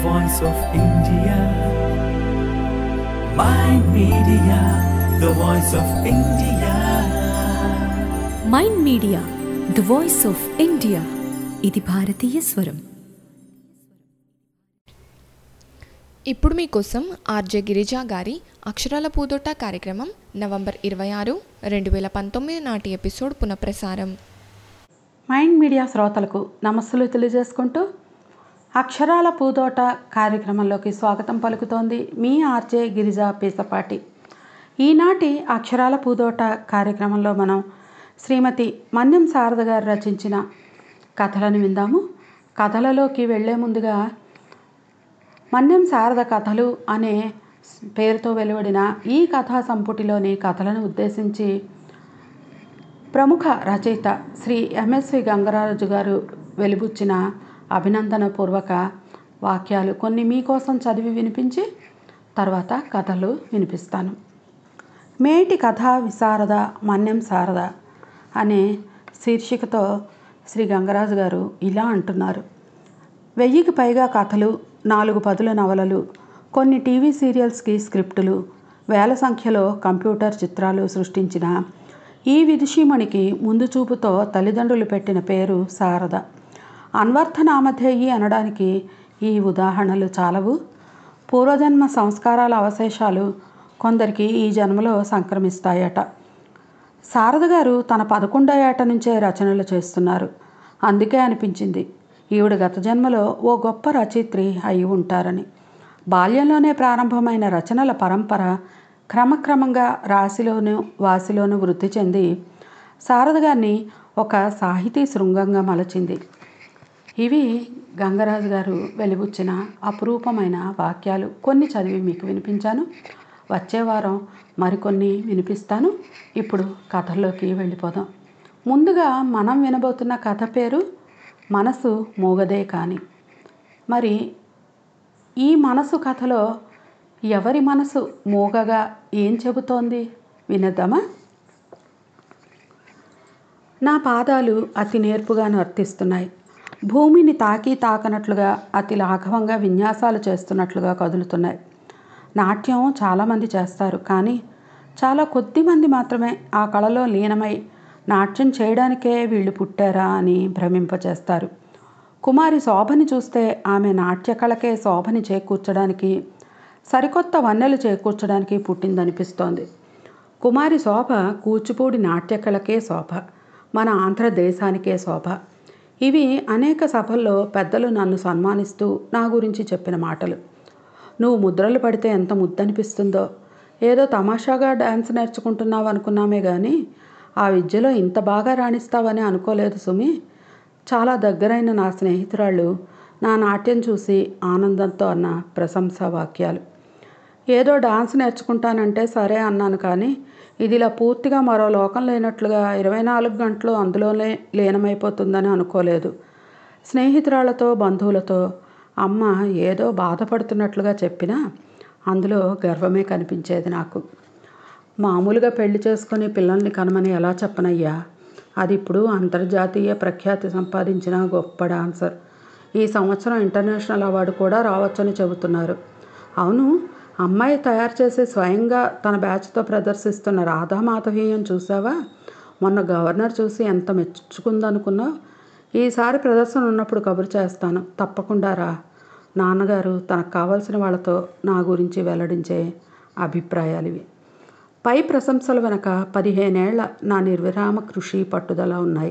voice of India. Mind Media, the voice of India. Mind media the voice of India ఇది భారతీయ స్వరం ఇప్పుడు మీకోసం ఆర్జే గిరిజా గారి అక్షరాల పూదోట కార్యక్రమం నవంబర్ ఇరవై ఆరు రెండు వేల పంతొమ్మిది నాటి ఎపిసోడ్ పునఃప్రసారం మైండ్ మీడియా శ్రోతలకు నమస్సులు తెలియజేసుకుంటూ అక్షరాల పూదోట కార్యక్రమంలోకి స్వాగతం పలుకుతోంది మీ ఆర్జే గిరిజా పీసపాటి ఈనాటి అక్షరాల పూదోట కార్యక్రమంలో మనం శ్రీమతి మన్యం శారద గారు రచించిన కథలను విందాము కథలలోకి వెళ్లే ముందుగా మన్యం శారద కథలు అనే పేరుతో వెలువడిన ఈ కథా సంపుటిలోని కథలను ఉద్దేశించి ప్రముఖ రచయిత శ్రీ ఎంఎస్వి గంగరాజు గారు వెలిబుచ్చిన అభినందన పూర్వక వాక్యాలు కొన్ని మీకోసం చదివి వినిపించి తర్వాత కథలు వినిపిస్తాను మేటి కథా విశారద మన్యం శారద అనే శీర్షికతో శ్రీ గంగరాజు గారు ఇలా అంటున్నారు వెయ్యికి పైగా కథలు నాలుగు పదుల నవలలు కొన్ని టీవీ సీరియల్స్కి స్క్రిప్టులు వేల సంఖ్యలో కంప్యూటర్ చిత్రాలు సృష్టించిన ఈ విదుషీమణికి ముందు చూపుతో తల్లిదండ్రులు పెట్టిన పేరు శారద అన్వర్థనామధేయి అనడానికి ఈ ఉదాహరణలు చాలవు పూర్వజన్మ సంస్కారాల అవశేషాలు కొందరికి ఈ జన్మలో సంక్రమిస్తాయట శారద గారు తన పదకొండో ఏట నుంచే రచనలు చేస్తున్నారు అందుకే అనిపించింది ఈవిడ గత జన్మలో ఓ గొప్ప రచయిత్రి అయి ఉంటారని బాల్యంలోనే ప్రారంభమైన రచనల పరంపర క్రమక్రమంగా రాశిలోను వాసిలోను వృద్ధి చెంది శారద గారిని ఒక సాహితీ శృంగంగా మలచింది ఇవి గంగరాజు గారు వెలిబుచ్చిన అపురూపమైన వాక్యాలు కొన్ని చదివి మీకు వినిపించాను వచ్చే వారం మరికొన్ని వినిపిస్తాను ఇప్పుడు కథల్లోకి వెళ్ళిపోదాం ముందుగా మనం వినబోతున్న కథ పేరు మనసు మూగదే కాని మరి ఈ మనసు కథలో ఎవరి మనసు మూగగా ఏం చెబుతోంది వినేద్దామా నా పాదాలు అతి నేర్పుగా నర్తిస్తున్నాయి భూమిని తాకి తాకనట్లుగా అతి లాఘవంగా విన్యాసాలు చేస్తున్నట్లుగా కదులుతున్నాయి నాట్యం చాలామంది చేస్తారు కానీ చాలా కొద్ది మంది మాత్రమే ఆ కళలో లీనమై నాట్యం చేయడానికే వీళ్ళు పుట్టారా అని భ్రమింపచేస్తారు కుమారి శోభని చూస్తే ఆమె నాట్య కళకే శోభని చేకూర్చడానికి సరికొత్త వన్నెలు చేకూర్చడానికి పుట్టిందనిపిస్తోంది కుమారి శోభ కూచిపూడి నాట్య కళకే శోభ మన ఆంధ్రదేశానికే శోభ ఇవి అనేక సభల్లో పెద్దలు నన్ను సన్మానిస్తూ నా గురించి చెప్పిన మాటలు నువ్వు ముద్రలు పడితే ఎంత ముద్దనిపిస్తుందో ఏదో తమాషాగా డ్యాన్స్ నేర్చుకుంటున్నావు అనుకున్నామే కానీ ఆ విద్యలో ఇంత బాగా రాణిస్తావని అనుకోలేదు సుమి చాలా దగ్గరైన నా స్నేహితురాళ్ళు నా నాట్యం చూసి ఆనందంతో అన్న ప్రశంసా వాక్యాలు ఏదో డాన్స్ నేర్చుకుంటానంటే సరే అన్నాను కానీ ఇది ఇలా పూర్తిగా మరో లోకం లేనట్లుగా ఇరవై నాలుగు గంటలు అందులోనే లీనమైపోతుందని అనుకోలేదు స్నేహితురాళ్లతో బంధువులతో అమ్మ ఏదో బాధపడుతున్నట్లుగా చెప్పినా అందులో గర్వమే కనిపించేది నాకు మామూలుగా పెళ్లి చేసుకొని పిల్లల్ని కనమని ఎలా చెప్పనయ్యా అది ఇప్పుడు అంతర్జాతీయ ప్రఖ్యాతి సంపాదించిన గొప్ప డాన్సర్ ఈ సంవత్సరం ఇంటర్నేషనల్ అవార్డు కూడా రావచ్చని చెబుతున్నారు అవును అమ్మాయి తయారు చేసి స్వయంగా తన బ్యాచ్తో ప్రదర్శిస్తున్న రాధా మాధవీయం చూసావా మొన్న గవర్నర్ చూసి ఎంత మెచ్చుకుందనుకున్నావు ఈసారి ప్రదర్శన ఉన్నప్పుడు కబురు చేస్తాను తప్పకుండా రా నాన్నగారు తనకు కావలసిన వాళ్ళతో నా గురించి వెల్లడించే అభిప్రాయాలు ఇవి పై ప్రశంసల వెనక పదిహేనేళ్ల నా నిర్విరామ కృషి పట్టుదల ఉన్నాయి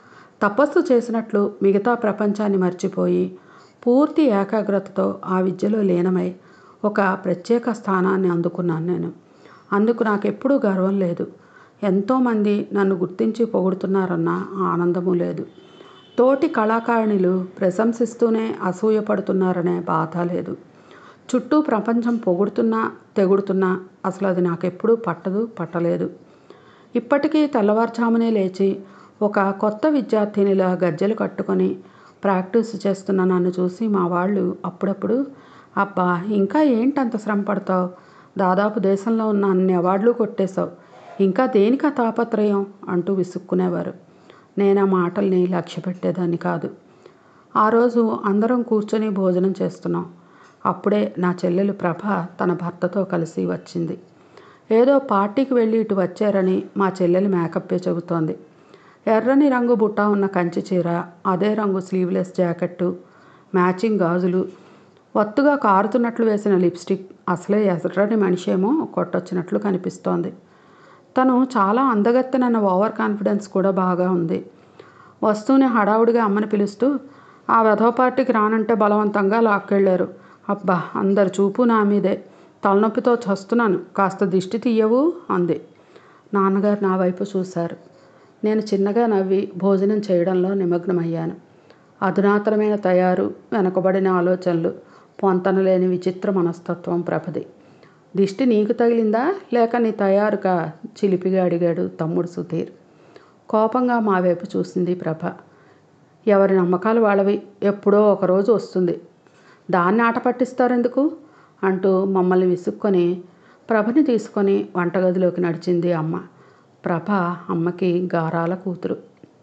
తపస్సు చేసినట్లు మిగతా ప్రపంచాన్ని మర్చిపోయి పూర్తి ఏకాగ్రతతో ఆ విద్యలో లీనమై ఒక ప్రత్యేక స్థానాన్ని అందుకున్నాను నేను అందుకు నాకు ఎప్పుడూ గర్వం లేదు ఎంతోమంది నన్ను గుర్తించి పొగుడుతున్నారన్న ఆనందము లేదు తోటి కళాకారిణులు ప్రశంసిస్తూనే అసూయపడుతున్నారనే బాధ లేదు చుట్టూ ప్రపంచం పొగుడుతున్నా తెగుడుతున్నా అసలు అది నాకెప్పుడూ పట్టదు పట్టలేదు ఇప్పటికీ తెల్లవారుజామునే లేచి ఒక కొత్త విద్యార్థినిలా గజ్జెలు కట్టుకొని ప్రాక్టీస్ చేస్తున్న నన్ను చూసి మా వాళ్ళు అప్పుడప్పుడు అబ్బా ఇంకా ఏంటంత శ్రమ పడతావు దాదాపు దేశంలో ఉన్న అన్ని అవార్డులు కొట్టేశావు ఇంకా దేనికి ఆ తాపత్రయం అంటూ విసుక్కునేవారు నేను ఆ మాటల్ని లక్ష్య పెట్టేదాన్ని కాదు ఆ రోజు అందరం కూర్చొని భోజనం చేస్తున్నాం అప్పుడే నా చెల్లెలు ప్రభ తన భర్తతో కలిసి వచ్చింది ఏదో పార్టీకి వెళ్ళి ఇటు వచ్చారని మా చెల్లెలు మేకప్పే చెబుతోంది ఎర్రని రంగు బుట్ట ఉన్న కంచి చీర అదే రంగు స్లీవ్లెస్ జాకెట్టు మ్యాచింగ్ గాజులు ఒత్తుగా కారుతున్నట్లు వేసిన లిప్స్టిక్ అసలే ఎర్రని మనిషి ఏమో కొట్టొచ్చినట్లు కనిపిస్తోంది తను చాలా అందగత్తెనన్న ఓవర్ కాన్ఫిడెన్స్ కూడా బాగా ఉంది వస్తూనే హడావుడిగా అమ్మని పిలుస్తూ ఆ వెధవ పార్టీకి రానంటే బలవంతంగా లాక్కెళ్ళారు అబ్బా అందరి చూపు నా మీదే తలనొప్పితో చస్తున్నాను కాస్త దిష్టి తీయవు అంది నాన్నగారు నా వైపు చూశారు నేను చిన్నగా నవ్వి భోజనం చేయడంలో నిమగ్నమయ్యాను అధునాతనమైన తయారు వెనకబడిన ఆలోచనలు పొంతనలేని విచిత్ర మనస్తత్వం ప్రభది దిష్టి నీకు తగిలిందా లేక నీ తయారుగా చిలిపిగా అడిగాడు తమ్ముడు సుధీర్ కోపంగా మా వైపు చూసింది ప్రభ ఎవరి నమ్మకాలు వాళ్ళవి ఎప్పుడో ఒకరోజు వస్తుంది దాన్ని ఆట పట్టిస్తారెందుకు అంటూ మమ్మల్ని విసుక్కొని ప్రభని తీసుకొని వంటగదిలోకి నడిచింది అమ్మ ప్రభ అమ్మకి గారాల కూతురు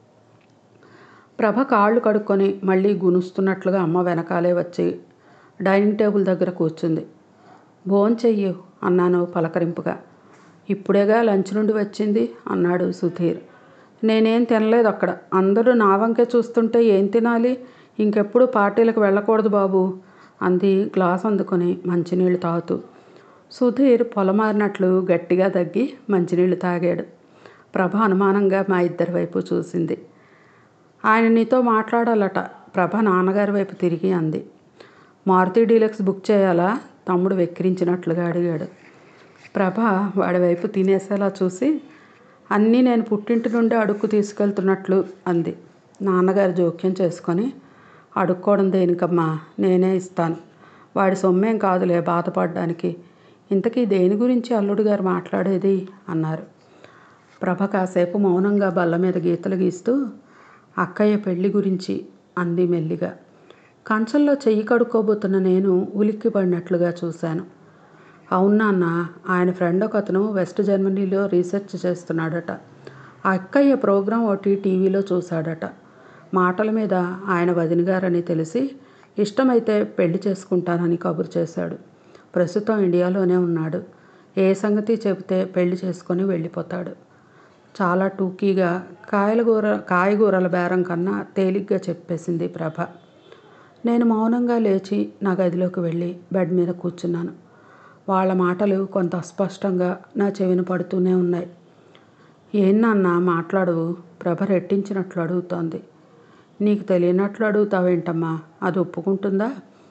ప్రభ కాళ్ళు కడుక్కొని మళ్ళీ గునుస్తున్నట్లుగా అమ్మ వెనకాలే వచ్చి డైనింగ్ టేబుల్ దగ్గర కూర్చుంది భోంచెయ్యు అన్నాను పలకరింపుగా ఇప్పుడేగా లంచ్ నుండి వచ్చింది అన్నాడు సుధీర్ నేనేం తినలేదు అక్కడ అందరూ నా వంకే చూస్తుంటే ఏం తినాలి ఇంకెప్పుడు పార్టీలకు వెళ్ళకూడదు బాబు అంది గ్లాస్ అందుకొని మంచినీళ్ళు తాగుతూ సుధీర్ పొలమారినట్లు గట్టిగా దగ్గి మంచినీళ్ళు తాగాడు ప్రభ అనుమానంగా మా ఇద్దరి వైపు చూసింది ఆయన నీతో మాట్లాడాలట ప్రభ నాన్నగారి వైపు తిరిగి అంది మారుతి డీలక్స్ బుక్ చేయాలా తమ్ముడు వెక్కిరించినట్లుగా అడిగాడు ప్రభ వాడి వైపు తినేసేలా చూసి అన్నీ నేను పుట్టింటి నుండి అడుక్కు తీసుకెళ్తున్నట్లు అంది నాన్నగారు జోక్యం చేసుకొని అడుక్కోవడం దేనికమ్మా నేనే ఇస్తాను వాడి సొమ్మేం కాదులే బాధపడడానికి ఇంతకీ దేని గురించి అల్లుడు గారు మాట్లాడేది అన్నారు ప్రభ కాసేపు మౌనంగా బల్ల మీద గీతలు గీస్తూ అక్కయ్య పెళ్లి గురించి అంది మెల్లిగా కంచంలో చెయ్యి కడుక్కోబోతున్న నేను ఉలిక్కి పడినట్లుగా చూశాను అవునా అన్న ఆయన ఫ్రెండ్ ఒక అతను వెస్ట్ జర్మనీలో రీసెర్చ్ చేస్తున్నాడట ఆ అక్కయ్య ప్రోగ్రాం ఒకటి టీవీలో చూశాడట మాటల మీద ఆయన వదిన గారని తెలిసి ఇష్టమైతే పెళ్లి చేసుకుంటానని కబురు చేశాడు ప్రస్తుతం ఇండియాలోనే ఉన్నాడు ఏ సంగతి చెబితే పెళ్లి చేసుకొని వెళ్ళిపోతాడు చాలా టూకీగా కాయలగూర కాయగూరల బేరం కన్నా తేలిగ్గా చెప్పేసింది ప్రభ నేను మౌనంగా లేచి నా గదిలోకి వెళ్ళి బెడ్ మీద కూర్చున్నాను వాళ్ళ మాటలు కొంత అస్పష్టంగా నా చెవిన పడుతూనే ఉన్నాయి ఏం నాన్న మాట్లాడవు ప్రభ రెట్టించినట్లు అడుగుతోంది నీకు తెలియనట్లు అడుగుతావేంటమ్మా అది ఒప్పుకుంటుందా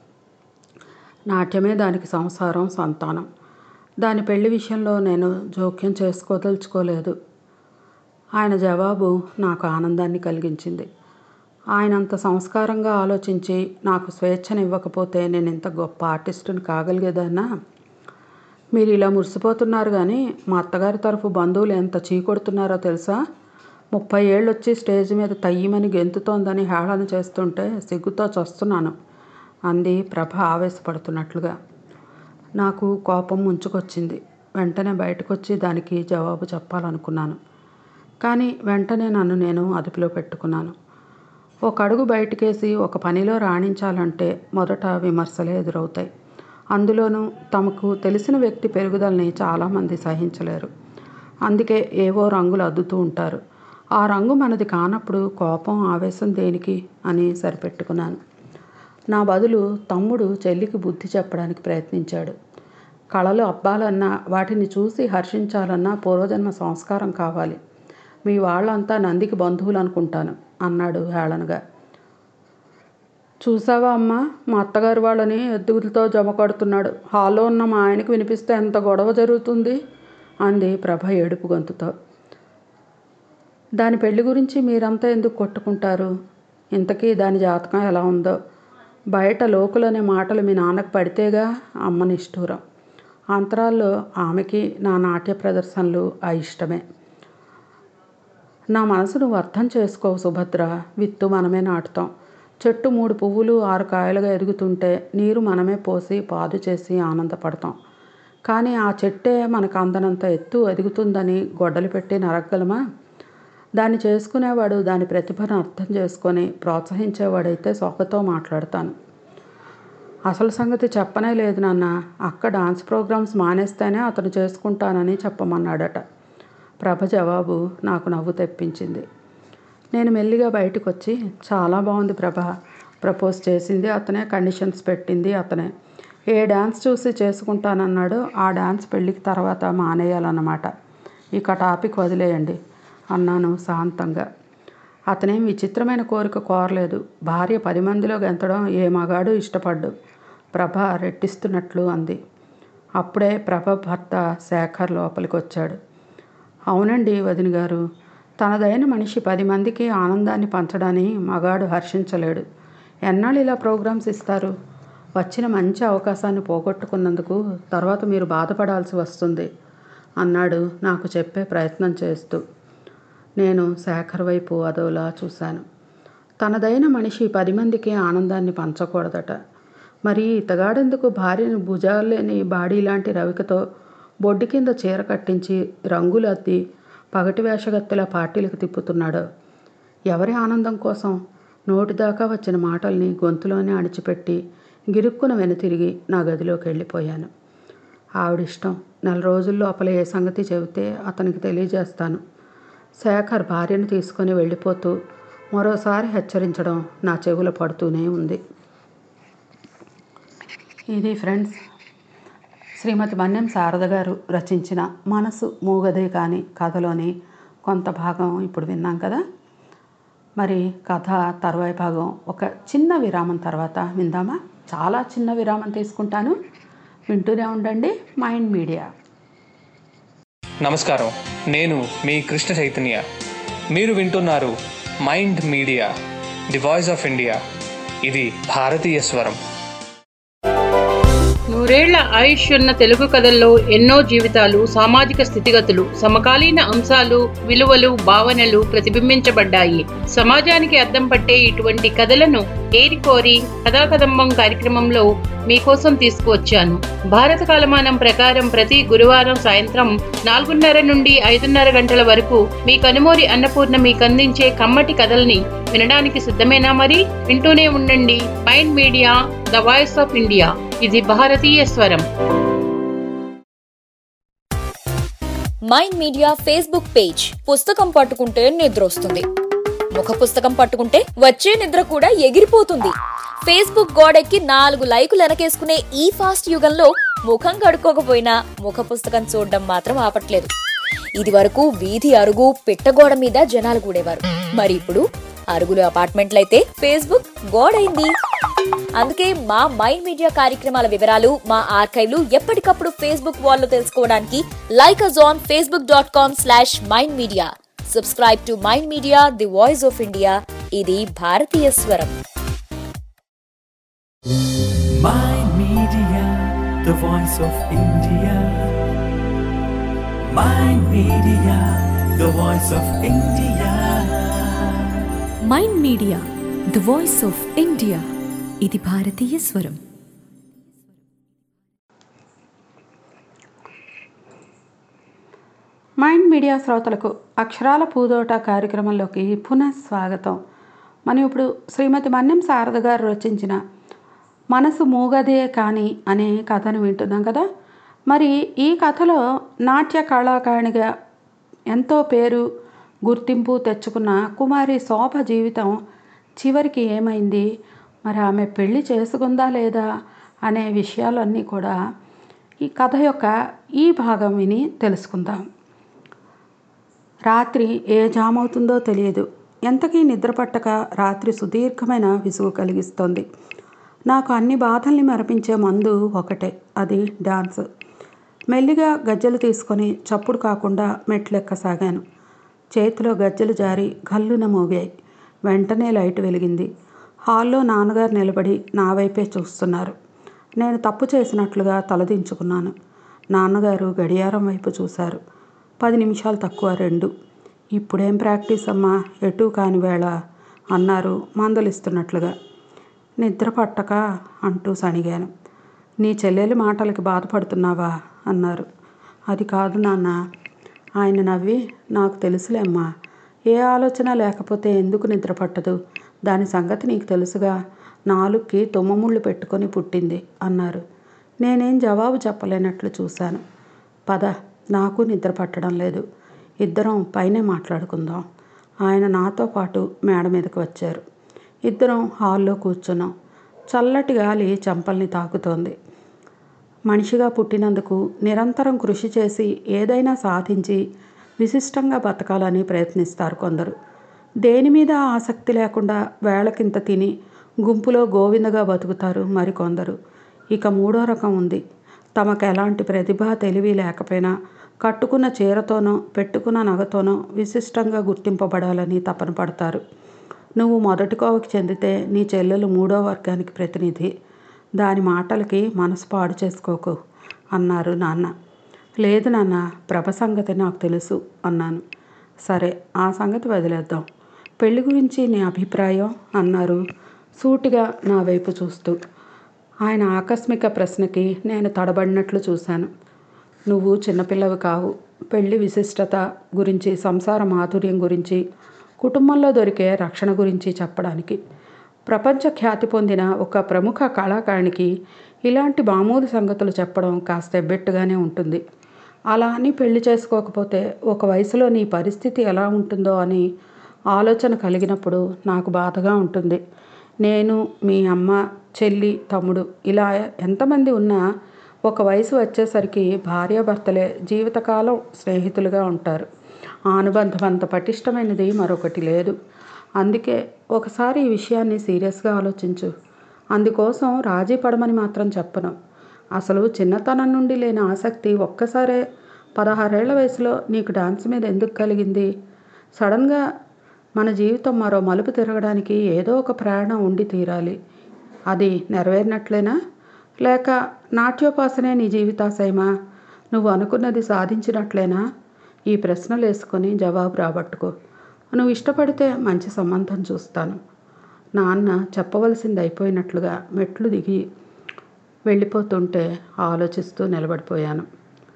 నాట్యమే దానికి సంసారం సంతానం దాని పెళ్లి విషయంలో నేను జోక్యం చేసుకోదలుచుకోలేదు ఆయన జవాబు నాకు ఆనందాన్ని కలిగించింది ఆయన అంత సంస్కారంగా ఆలోచించి నాకు స్వేచ్ఛనివ్వకపోతే నేను ఇంత గొప్ప ఆర్టిస్టుని కాగలిగేదాన్నా మీరు ఇలా మురిసిపోతున్నారు కానీ మా అత్తగారి తరఫు బంధువులు ఎంత చీకొడుతున్నారో తెలుసా ముప్పై ఏళ్ళు వచ్చి స్టేజ్ మీద తయ్యమని గెంతుతోందని హేళన చేస్తుంటే సిగ్గుతో చస్తున్నాను అంది ప్రభ ఆవేశపడుతున్నట్లుగా నాకు కోపం ముంచుకొచ్చింది వెంటనే బయటకొచ్చి దానికి జవాబు చెప్పాలనుకున్నాను కానీ వెంటనే నన్ను నేను అదుపులో పెట్టుకున్నాను ఒక అడుగు బయటకేసి ఒక పనిలో రాణించాలంటే మొదట విమర్శలే ఎదురవుతాయి అందులోనూ తమకు తెలిసిన వ్యక్తి పెరుగుదలని చాలామంది సహించలేరు అందుకే ఏవో రంగులు అద్దుతూ ఉంటారు ఆ రంగు మనది కానప్పుడు కోపం ఆవేశం దేనికి అని సరిపెట్టుకున్నాను నా బదులు తమ్ముడు చెల్లికి బుద్ధి చెప్పడానికి ప్రయత్నించాడు కళలు అబ్బాలన్నా వాటిని చూసి హర్షించాలన్నా పూర్వజన్మ సంస్కారం కావాలి మీ వాళ్ళంతా నందికి బంధువులు అనుకుంటాను అన్నాడు హేళనగా చూసావా అమ్మ మా అత్తగారు వాళ్ళని ఎద్దుగులతో జమ కడుతున్నాడు హాల్లో ఉన్న మా ఆయనకి వినిపిస్తే ఎంత గొడవ జరుగుతుంది అంది ప్రభ ఏడుపు గొంతుతో దాని పెళ్లి గురించి మీరంతా ఎందుకు కొట్టుకుంటారు ఇంతకీ దాని జాతకం ఎలా ఉందో బయట లోకులనే మాటలు మీ నాన్నకు పడితేగా అమ్మ నిష్ఠూరం అంతరాల్లో ఆమెకి నా నాట్య ప్రదర్శనలు ఆ ఇష్టమే నా మనసు నువ్వు అర్థం చేసుకోవు సుభద్ర విత్తు మనమే నాటుతాం చెట్టు మూడు పువ్వులు ఆరు కాయలుగా ఎదుగుతుంటే నీరు మనమే పోసి పాదు చేసి ఆనందపడతాం కానీ ఆ చెట్టే మనకు అందనంత ఎత్తు ఎదుగుతుందని గొడ్డలు పెట్టి నరగలమా దాన్ని చేసుకునేవాడు దాని ప్రతిభను అర్థం చేసుకొని ప్రోత్సహించేవాడైతే సొక్కతో మాట్లాడతాను అసలు సంగతి చెప్పనే లేదు నాన్న అక్క డాన్స్ ప్రోగ్రామ్స్ మానేస్తేనే అతను చేసుకుంటానని చెప్పమన్నాడట ప్రభ జవాబు నాకు నవ్వు తెప్పించింది నేను మెల్లిగా బయటకు వచ్చి చాలా బాగుంది ప్రభ ప్రపోజ్ చేసింది అతనే కండిషన్స్ పెట్టింది అతనే ఏ డ్యాన్స్ చూసి చేసుకుంటానన్నాడో ఆ డ్యాన్స్ పెళ్ళికి తర్వాత మానేయాలన్నమాట ఇక టాపిక్ వదిలేయండి అన్నాను శాంతంగా అతనేం విచిత్రమైన కోరిక కోరలేదు భార్య పది మందిలో గెంతడం ఏ మగాడు ఇష్టపడ్డు ప్రభ రెట్టిస్తున్నట్లు అంది అప్పుడే ప్రభ భర్త శేఖర్ లోపలికి వచ్చాడు అవునండి వదిన గారు తనదైన మనిషి పది మందికి ఆనందాన్ని పంచడాన్ని మగాడు హర్షించలేడు ఎన్నాళ్ళు ఇలా ప్రోగ్రామ్స్ ఇస్తారు వచ్చిన మంచి అవకాశాన్ని పోగొట్టుకున్నందుకు తర్వాత మీరు బాధపడాల్సి వస్తుంది అన్నాడు నాకు చెప్పే ప్రయత్నం చేస్తూ నేను శేఖర్ వైపు అదోలా చూశాను తనదైన మనిషి పది మందికి ఆనందాన్ని పంచకూడదట మరి ఇతగాడెందుకు భార్యను భుజాలేని బాడీ లాంటి రవికతో బొడ్డు కింద చీర కట్టించి రంగులు అద్ది పగటి వేషగత్తెల పార్టీలకు తిప్పుతున్నాడు ఎవరి ఆనందం కోసం నోటిదాకా వచ్చిన మాటల్ని గొంతులోనే అణిచిపెట్టి గిరుక్కున వెనుతిరిగి నా గదిలోకి వెళ్ళిపోయాను ఆవిడిష్టం నెల రోజుల లోపల ఏ సంగతి చెబితే అతనికి తెలియజేస్తాను శేఖర్ భార్యను తీసుకొని వెళ్ళిపోతూ మరోసారి హెచ్చరించడం నా చెవుల పడుతూనే ఉంది ఇది ఫ్రెండ్స్ శ్రీమతి మన్యం శారద గారు రచించిన మనసు మూగదే కాని కథలోని కొంత భాగం ఇప్పుడు విన్నాం కదా మరి కథ తర్వాయి భాగం ఒక చిన్న విరామం తర్వాత విందామా చాలా చిన్న విరామం తీసుకుంటాను వింటూనే ఉండండి మైండ్ మీడియా నమస్కారం నేను మీ కృష్ణ చైతన్య మీరు వింటున్నారు mind media the voice of India ఇది భారతీయ స్వరం నూరేళ్ల ఆయుష్ ఉన్న తెలుగు కథల్లో ఎన్నో జీవితాలు సామాజిక స్థితిగతులు సమకాలీన అంశాలు విలువలు భావనలు ప్రతిబింబించబడ్డాయి సమాజానికి అద్దం పట్టే ఇటువంటి కథలను ఏరికోరి కథాకదంబం కార్యక్రమంలో మీకోసం తీసుకువచ్చాను భారత కాలమానం ప్రకారం ప్రతి గురువారం సాయంత్రం నాలుగున్నర నుండి ఐదున్నర గంటల వరకు మీ కనుమూరి అన్నపూర్ణ మీకు అందించే కమ్మటి కథల్ని వినడానికి సిద్ధమేనా మరి వింటూనే ఉండండి mind media the voice of India ఇది భారతీయ స్వరం మైండ్ మీడియా ఫేస్బుక్ పేజ్ పుస్తకం పట్టుకుంటే నిద్రొస్తుంది ముఖ పుస్తకం పట్టుకుంటే వచ్చే నిద్ర కూడా ఎగిరిపోతుంది ఫేస్బుక్ గోడెక్కి నాలుగు లైకులు వెనకేసుకునే ఈ ఫాస్ట్ యుగంలో ముఖం కడుక్కోకపోయినా ముఖ పుస్తకం చూడడం మాత్రం ఆపట్లేదు ఇది వరకు వీధి అరుగు పిట్టగోడ మీద జనాలు కూడేవారు మరి ఇప్పుడు అరుగులు అపార్ట్మెంట్లయితే ఫేస్బుక్ గోడైంది అందుకే మా మైండ్ మీడియా కార్యక్రమాల వివరాలు మా ఆర్కైవ్లు ఎప్పటికప్పుడు ఫేస్బుక్ వాల్లో తెలుసుకోవడానికి like us on Facebook dot com slash mind media subscribe to mind media the voice of India ఇది భారతీయ స్వరం Mind Media, the voice of India. Mind Media, the voice of India. Mind media the voice of India ఇది భారతీయ స్వరం mind media శ్రోతలకు అక్షరాల పూదోట కార్యక్రమంలోకి పునః స్వాగతం మనం ఇప్పుడు శ్రీమతి మన్యం శారద గారు రచించిన మనసు మూగదే కాని అనే కథను వింటున్నాం కదా మరి ఈ కథలో నాట్య కళాకారిణిగా ఎంతో పేరు గుర్తింపు తెచ్చుకున్న కుమారి శోభ జీవితం చివరికి ఏమైంది మరి ఆమె పెళ్లి చేసుకుందా లేదా అనే విషయాలన్నీ కూడా ఈ కథ యొక్క ఈ భాగం విని తెలుసుకుందాం రాత్రి ఏ జామవుతుందో తెలియదు ఎంతకీ నిద్ర పట్టక రాత్రి సుదీర్ఘమైన విసుగు కలిగిస్తోంది నాకు అన్ని బాధల్ని మరపించే మందు ఒకటే అది డాన్స్ మెల్లిగా గజ్జెలు తీసుకొని చప్పుడు కాకుండా మెట్లెక్కసాగాను చేతిలో గజ్జెలు జారి గల్లున మోగాయి వెంటనే లైట్ వెలిగింది హాల్లో నాన్నగారు నిలబడి నా వైపే చూస్తున్నారు నేను తప్పు చేసినట్లుగా తలదించుకున్నాను నాన్నగారు గడియారం వైపు చూశారు పది నిమిషాలు తక్కువ రెండు ఇప్పుడేం ప్రాక్టీస్ అమ్మా ఎటు కాని వేళ అన్నారు మందలిస్తున్నట్లుగా నిద్ర పట్టక అంటూ సణిగాను నీ చెల్లెలి మాటలకి బాధపడుతున్నావా అన్నారు అది కాదు నాన్న ఆయన నవ్వి నాకు తెలుసులేమ్మా ఏ ఆలోచన లేకపోతే ఎందుకు నిద్ర పట్టదు దాని సంగతి నీకు తెలుసుగా నాలుగుకి తుమ్మముళ్ళు పెట్టుకొని పుట్టింది అన్నారు నేనేం జవాబు చెప్పలేనట్లు చూశాను పద నాకు నిద్ర పట్టడం లేదు ఇద్దరం పైనే మాట్లాడుకుందాం ఆయన నాతో పాటు మేడ మీదకి వచ్చారు ఇద్దరం హాల్లో కూర్చున్నాం చల్లటి గాలి చెంపల్ని తాకుతోంది మనిషిగా పుట్టినందుకు నిరంతరం కృషి చేసి ఏదైనా సాధించి విశిష్టంగా బతకాలని ప్రయత్నిస్తారు కొందరు దేని మీద ఆసక్తి లేకుండా వేళకింత తిని గుంపులో గోవిందగా బతుకుతారు మరికొందరు ఇక మూడో రకం ఉంది తమకు ఎలాంటి ప్రతిభ తెలివి లేకపోయినా కట్టుకున్న చీరతోనో పెట్టుకున్న నగతోనో విశిష్టంగా గుర్తింపబడాలని తపన పడతారు నువ్వు మొదటి కోవకి చెందితే నీ చెల్లెలు మూడో వర్గానికి ప్రతినిధి దాని మాటలకి మనసు పాడు చేసుకోకు అన్నారు నాన్న లేదు నాన్న ప్రభ సంగతి నాకు తెలుసు అన్నాను సరే ఆ సంగతి వదిలేద్దాం పెళ్లి గురించి నీ అభిప్రాయం అన్నారు సూటిగా నా వైపు చూస్తూ ఆయన ఆకస్మిక ప్రశ్నకి నేను తడబడినట్లు చూశాను నువ్వు చిన్నపిల్లవి కావు పెళ్లి విశిష్టత గురించి సంసార మాధుర్యం గురించి కుటుంబంలో దొరికే రక్షణ గురించి చెప్పడానికి ప్రపంచ ఖ్యాతి పొందిన ఒక ప్రముఖ కళాకారునికి ఇలాంటి మామూలు సంగతులు చెప్పడం కాస్త ఎబ్బెట్టుగానే ఉంటుంది అలా అని పెళ్లి చేసుకోకపోతే ఒక వయసులో నీ పరిస్థితి ఎలా ఉంటుందో అని ఆలోచన కలిగినప్పుడు నాకు బాధగా ఉంటుంది నేను మీ అమ్మ చెల్లి తమ్ముడు ఇలా ఎంతమంది ఉన్నా ఒక వయసు వచ్చేసరికి భార్యాభర్తలే జీవితకాలం స్నేహితులుగా ఉంటారు ఆ అనుబంధం అంత పటిష్టమైనది మరొకటి లేదు అందుకే ఒకసారి ఈ విషయాన్ని సీరియస్గా ఆలోచించు అందుకోసం రాజీ పడమని మాత్రం చెప్పను అసలు చిన్నతనం నుండి లేని ఆసక్తి ఒక్కసారే పదహారేళ్ల వయసులో నీకు డాన్స్ మీద ఎందుకు కలిగింది సడన్గా మన జీవితం మరో మలుపు తిరగడానికి ఏదో ఒక ప్రయాణం ఉండి తీరాలి అది నెరవేరినట్లేనా లేక నాట్యోపాసనే నీ జీవితాశయమా నువ్వు అనుకున్నది సాధించినట్లేనా ఈ ప్రశ్నలు వేసుకొని జవాబు రాబట్టుకో నువ్వు ఇష్టపడితే మంచి సంబంధం చూస్తాను నాన్న చెప్పవలసింది అయిపోయినట్లుగా మెట్లు దిగి వెళ్ళిపోతుంటే ఆలోచిస్తూ నిలబడిపోయాను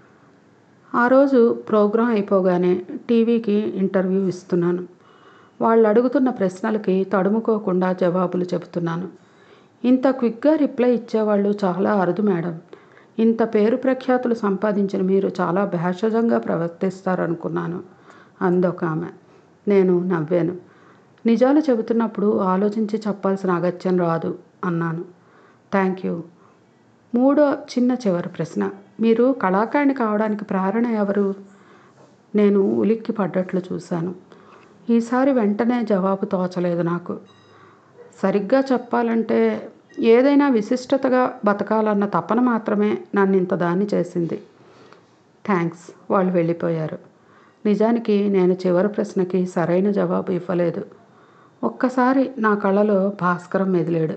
ఆ రోజు ప్రోగ్రాం అయిపోగానే టీవీకి ఇంటర్వ్యూ ఇస్తున్నాను వాళ్ళు అడుగుతున్న ప్రశ్నలకి తడుముకోకుండా జవాబులు చెబుతున్నాను ఇంత క్విక్గా రిప్లై ఇచ్చేవాళ్ళు చాలా అరుదు మేడం ఇంత పేరు ప్రఖ్యాతులు సంపాదించిన మీరు చాలా భేషజంగా ప్రవర్తిస్తారనుకున్నాను అందొక ఆమె నేను నవ్వాను నిజాలు చెబుతున్నప్పుడు ఆలోచించి చెప్పాల్సిన అగత్యం రాదు అన్నాను థ్యాంక్ యూ మూడో చిన్న చివరి ప్రశ్న మీరు కళాకారిణి కావడానికి ప్రేరణ ఎవరు నేను ఉలిక్కి పడ్డట్లు చూశాను ఈసారి వెంటనే జవాబు తోచలేదు నాకు సరిగ్గా చెప్పాలంటే ఏదైనా విశిష్టతగా బతకాలన్న తపన మాత్రమే నన్ను ఇంత దాన్ని చేసింది థ్యాంక్స్ వాళ్ళు వెళ్ళిపోయారు నిజానికి నేను చివరి ప్రశ్నకి సరైన జవాబు ఇవ్వలేదు ఒక్కసారి నా కళ్ళలో భాస్కరం మెదిలాడు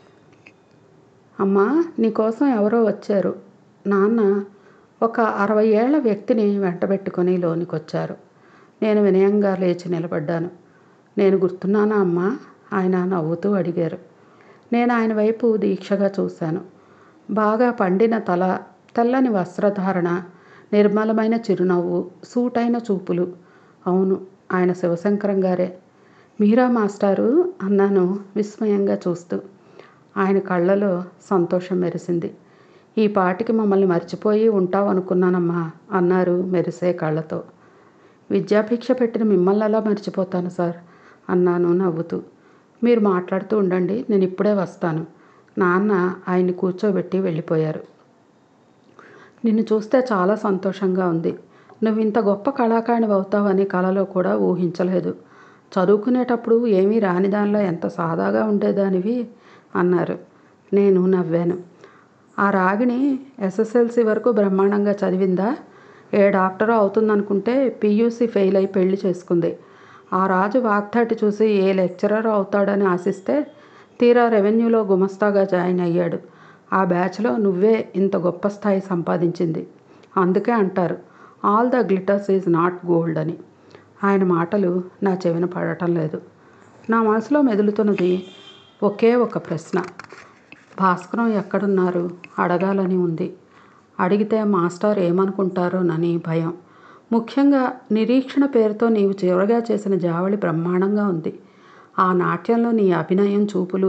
అమ్మా నీకోసం ఎవరో వచ్చారు నాన్న ఒక అరవై ఏళ్ల వ్యక్తిని వెంటబెట్టుకొని లోనికి వచ్చారు నేను వినయంగా లేచి నిలబడ్డాను నేను గుర్తున్నానా అమ్మా ఆయన నవ్వుతూ అడిగారు నేను ఆయన వైపు దీక్షగా చూశాను బాగా పండిన తల తెల్లని వస్త్రధారణ నిర్మలమైన చిరునవ్వు సూటైన చూపులు అవును ఆయన శివశంకరం గారే మీరా మాస్టారు అన్నాను విస్మయంగా చూస్తూ ఆయన కళ్ళలో సంతోషం మెరిసింది ఈ పాటికి మమ్మల్ని మర్చిపోయి ఉంటావనుకున్నానమ్మా అన్నారు మెరిసే కళ్ళతో విద్యాభిక్ష పెట్టిన మిమ్మల్ని ఎలా మర్చిపోతాను సార్ అన్నాను నవ్వుతూ మీరు మాట్లాడుతూ ఉండండి నేను ఇప్పుడే వస్తాను నాన్న ఆయన్ని కూర్చోబెట్టి వెళ్ళిపోయారు నిన్ను చూస్తే చాలా సంతోషంగా ఉంది నువ్వు ఇంత గొప్ప కళాకారిణి అవుతావని కలలో కూడా ఊహించలేదు చదువుకునేటప్పుడు ఏమీ రాని దానిలో ఎంత సాదాగా ఉండేదానివి అన్నారు నేను నవ్వాను ఆ రాగిణి ఎస్ఎస్ఎల్సి వరకు బ్రహ్మాండంగా చదివిందా ఏ డాక్టరో అవుతుందనుకుంటే పియూసీ ఫెయిల్ అయి పెళ్లి చేసుకుంది ఆ రాజు వాగ్దాటి చూసి ఏ లెక్చరర్ అవుతాడని ఆశిస్తే తీరా రెవెన్యూలో గుమస్తాగా జాయిన్ అయ్యాడు ఆ బ్యాచ్లో నువ్వే ఇంత గొప్ప స్థాయి సంపాదించింది అందుకే అంటారు all the glitters is not gold అని ఆయన మాటలు నా చెవిన పడటం లేదు నా మనసులో మెదులుతున్నది ఒకే ఒక ప్రశ్న భాస్కరం ఎక్కడున్నారు అడగాలని ఉంది అడిగితే మాస్టర్ ఏమనుకుంటారోనని భయం ముఖ్యంగా నిరీక్షణ పేరుతో నీవు చివరగా చేసిన జావళి బ్రహ్మాండంగా ఉంది ఆ నాట్యంలో నీ అభినయం చూపులు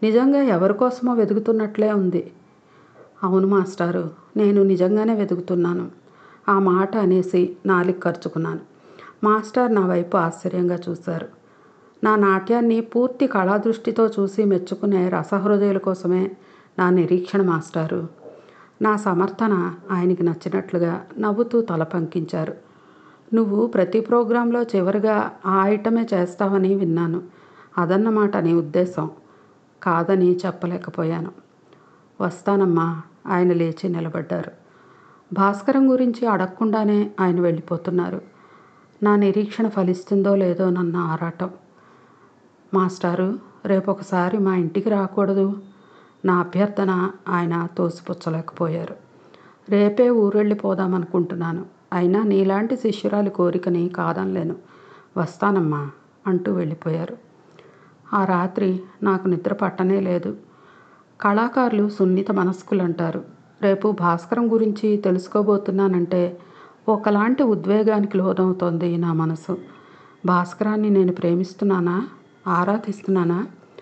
నిజంగా ఎవరి కోసమో వెతుకుతున్నట్లే ఉంది అవును మాస్టారు నేను నిజంగానే వెతుకుతున్నాను ఆ మాట అనేసి నాలిక ఖర్చుకున్నాను మాస్టర్ నా వైపు ఆశ్చర్యంగా చూశారు నా నాట్యాన్ని పూర్తి కళాదృష్టితో చూసి మెచ్చుకునే రసహృదయుల కోసమే నా నిరీక్షణ మాస్టారు నా సమర్థన ఆయనకి నచ్చినట్లుగా నవ్వుతూ తల పంకించారు నువ్వు ప్రతి ప్రోగ్రాంలో చివరిగా ఆ ఐటమే చేస్తావని విన్నాను అదన్నమాట నీ ఉద్దేశం కాదని చెప్పలేకపోయాను వస్తానమ్మా ఆయన లేచి నిలబడ్డారు భాస్కరం గురించి అడగకుండానే ఆయన వెళ్ళిపోతున్నారు నా నిరీక్షణ ఫలిస్తుందో లేదో నన్న ఆరాటం మాస్టారు రేపు ఒకసారి మా ఇంటికి రాకూడదు నా అభ్యర్థన ఆయన తోసిపుచ్చలేకపోయారు రేపే ఊరెళ్ళిపోదామనుకుంటున్నాను అయినా నీలాంటి శిష్యురాలి కోరికని కాదనలేను వస్తానమ్మా అంటూ వెళ్ళిపోయారు ఆ రాత్రి నాకు నిద్ర పట్టనే లేదు కళాకారులు సున్నిత మనస్కులు అంటారు రేపు భాస్కరం గురించి తెలుసుకోబోతున్నానంటే ఒకలాంటి ఉద్వేగానికి లోనవుతోంది నా మనసు భాస్కరాన్ని నేను ప్రేమిస్తున్నానా ఆరాధిస్తున్నానా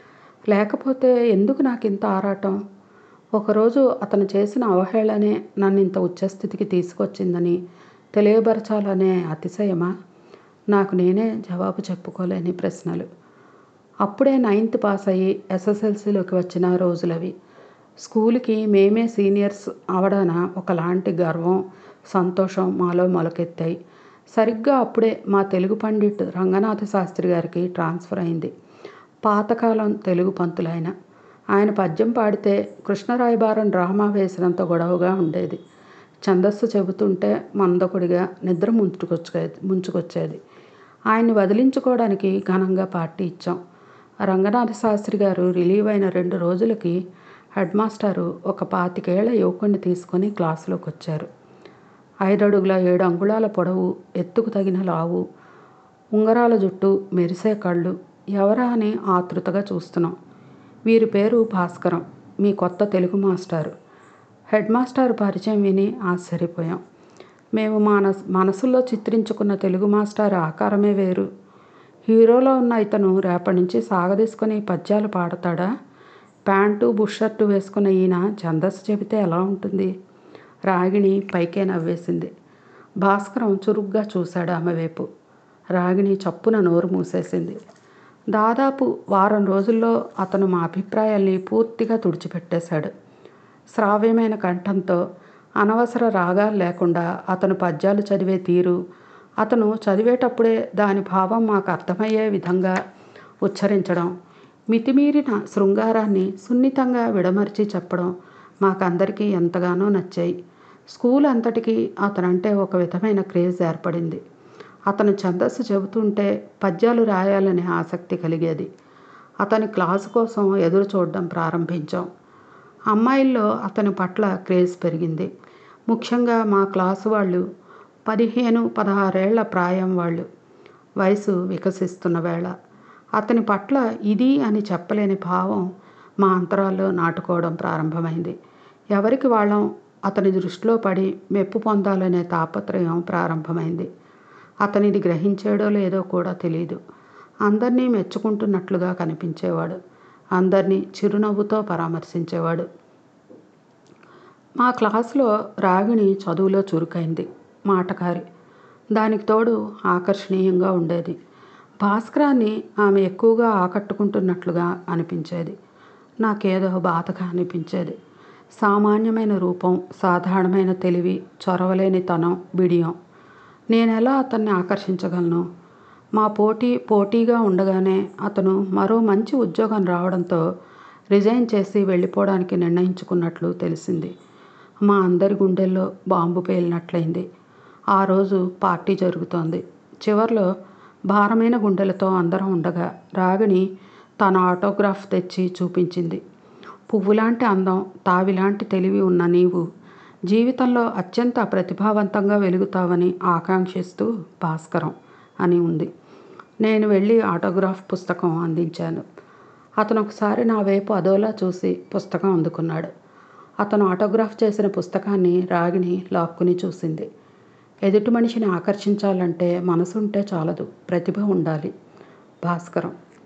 లేకపోతే ఎందుకు నాకు ఇంత ఆరాటం ఒకరోజు అతను చేసిన అవహేళనే నన్ను ఇంత ఉచ్చస్థితికి తీసుకొచ్చిందని తెలియబరచాలనే అతిశయమా నాకు నేనే జవాబు చెప్పుకోలేని ప్రశ్నలు అప్పుడే నైన్త్ పాస్ అయ్యి ఎస్ఎస్ఎల్సిలోకి వచ్చిన రోజులవి స్కూల్కి మేమే సీనియర్స్ అవడాన ఒకలాంటి గర్వం సంతోషం మాలో మొలకెత్తాయి సరిగ్గా అప్పుడే మా తెలుగు పండిట్ రంగనాథ శాస్త్రి గారికి ట్రాన్స్ఫర్ అయింది పాతకాలం తెలుగు పంతులైన ఆయన పద్యం పాడితే కృష్ణరాయబారం డ్రామా వేసినంత గొడవగా ఉండేది ఛందస్సు చెబుతుంటే మందకుడిగా నిద్ర ముంచుకొచ్చేది ముంచుకొచ్చేది ఆయన్ని వదిలించుకోవడానికి ఘనంగా పార్టీ ఇచ్చాం రంగనాథ శాస్త్రి గారు రిలీవ్ అయిన రెండు రోజులకి హెడ్ మాస్టారు ఒక పాతికేళ్ల యువకుడిని తీసుకొని క్లాసులోకి వచ్చారు ఐదడుగుల ఏడు అంగుళాల పొడవు ఎత్తుకు తగిన లావు ఉంగరాల జుట్టు మెరిసే కళ్ళు ఎవరా అని ఆతృతగా చూస్తున్నాం వీరి పేరు భాస్కరం మీ కొత్త తెలుగు మాస్టారు హెడ్ మాస్టర్ పరిచయం విని ఆశ్చర్యపోయాం మేము మన మనసుల్లో చిత్రించుకున్న తెలుగు మాస్టర్ ఆకారమే వేరు హీరోలో ఉన్న ఇతను రేపటి నుంచి సాగదీసుకొని పద్యాలు పాడతాడా ప్యాంటు బుషర్టు వేసుకున్న ఈయన ఛందస్సు చెబితే ఎలా ఉంటుంది రాగిణి పైకే నవ్వేసింది భాస్కరం చురుగ్గా చూశాడు ఆమె వైపు రాగిణి చప్పున నోరు మూసేసింది దాదాపు వారం రోజుల్లో అతను మా అభిప్రాయాల్ని పూర్తిగా తుడిచిపెట్టేశాడు శ్రావ్యమైన కంఠంతో అనవసర రాగాలు లేకుండా అతను పద్యాలు చదివే తీరు అతను చదివేటప్పుడే దాని భావం మాకు అర్థమయ్యే విధంగా ఉచ్చరించడం మితిమీరిన శృంగారాన్ని సున్నితంగా విడమర్చి చెప్పడం మాకందరికీ ఎంతగానో నచ్చాయి స్కూల్ అంతటికీ అతనంటే ఒక విధమైన క్రేజ్ ఏర్పడింది అతను ఛందస్సు చెబుతుంటే పద్యాలు రాయాలనే ఆసక్తి కలిగేది అతని క్లాసు కోసం ఎదురు చూడడం ప్రారంభించాం అమ్మాయిల్లో అతని పట్ల క్రేజ్ పెరిగింది ముఖ్యంగా మా క్లాసు వాళ్ళు పదిహేను పదహారేళ్ల ప్రాయం వాళ్ళు వయసు వికసిస్తున్న వేళ అతని పట్ల ఇది అని చెప్పలేని భావం మా అంతరాల్లో నాటుకోవడం ప్రారంభమైంది ఎవరికి వాళ్ళం అతని దృష్టిలో పడి మెప్పు పొందాలనే తాపత్రయం ప్రారంభమైంది అతనిది గ్రహించాడో లేదో కూడా తెలియదు అందరినీ మెచ్చుకుంటున్నట్లుగా కనిపించేవాడు అందరినీ చిరునవ్వుతో పరామర్శించేవాడు మా క్లాసులో రాగిణి చదువులో చురుకైంది మాటకారి దానికి తోడు ఆకర్షణీయంగా ఉండేది భాస్కరాన్ని ఆమె ఎక్కువగా ఆకట్టుకుంటున్నట్లుగా అనిపించేది నాకేదో బాధగా అనిపించేది సామాన్యమైన రూపం సాధారణమైన తెలివి చొరవలేని తనం బిడియం నేనెలా అతన్ని ఆకర్షించగలను మా పోటీ పోటీగా ఉండగానే అతను మరో మంచి ఉద్యోగం రావడంతో రిజైన్ చేసి వెళ్ళిపోవడానికి నిర్ణయించుకున్నట్లు తెలిసింది మా అందరి గుండెల్లో బాంబు పేలినట్లయింది ఆ రోజు పార్టీ జరుగుతోంది చివర్లో భారమైన గుండెలతో అందరం ఉండగా రాగిణి తన ఆటోగ్రాఫ్ తెచ్చి చూపించింది పువ్వులాంటి అందం తావిలాంటి తెలివి ఉన్న నీవు జీవితంలో అత్యంత ప్రతిభావంతంగా వెలుగుతావని ఆకాంక్షిస్తూ భాస్కరం అని ఉంది నేను వెళ్ళి ఆటోగ్రాఫ్ పుస్తకం అందించాను అతను ఒకసారి నా వైపు అదోలా చూసి పుస్తకం అందుకున్నాడు అతను ఆటోగ్రాఫ్ చేసిన పుస్తకాన్ని రాగిణి లాక్కుని చూసింది ఎదుటి మనిషిని ఆకర్షించాలంటే మనసుంటే చాలదు ప్రతిభ ఉండాలి భాస్కరం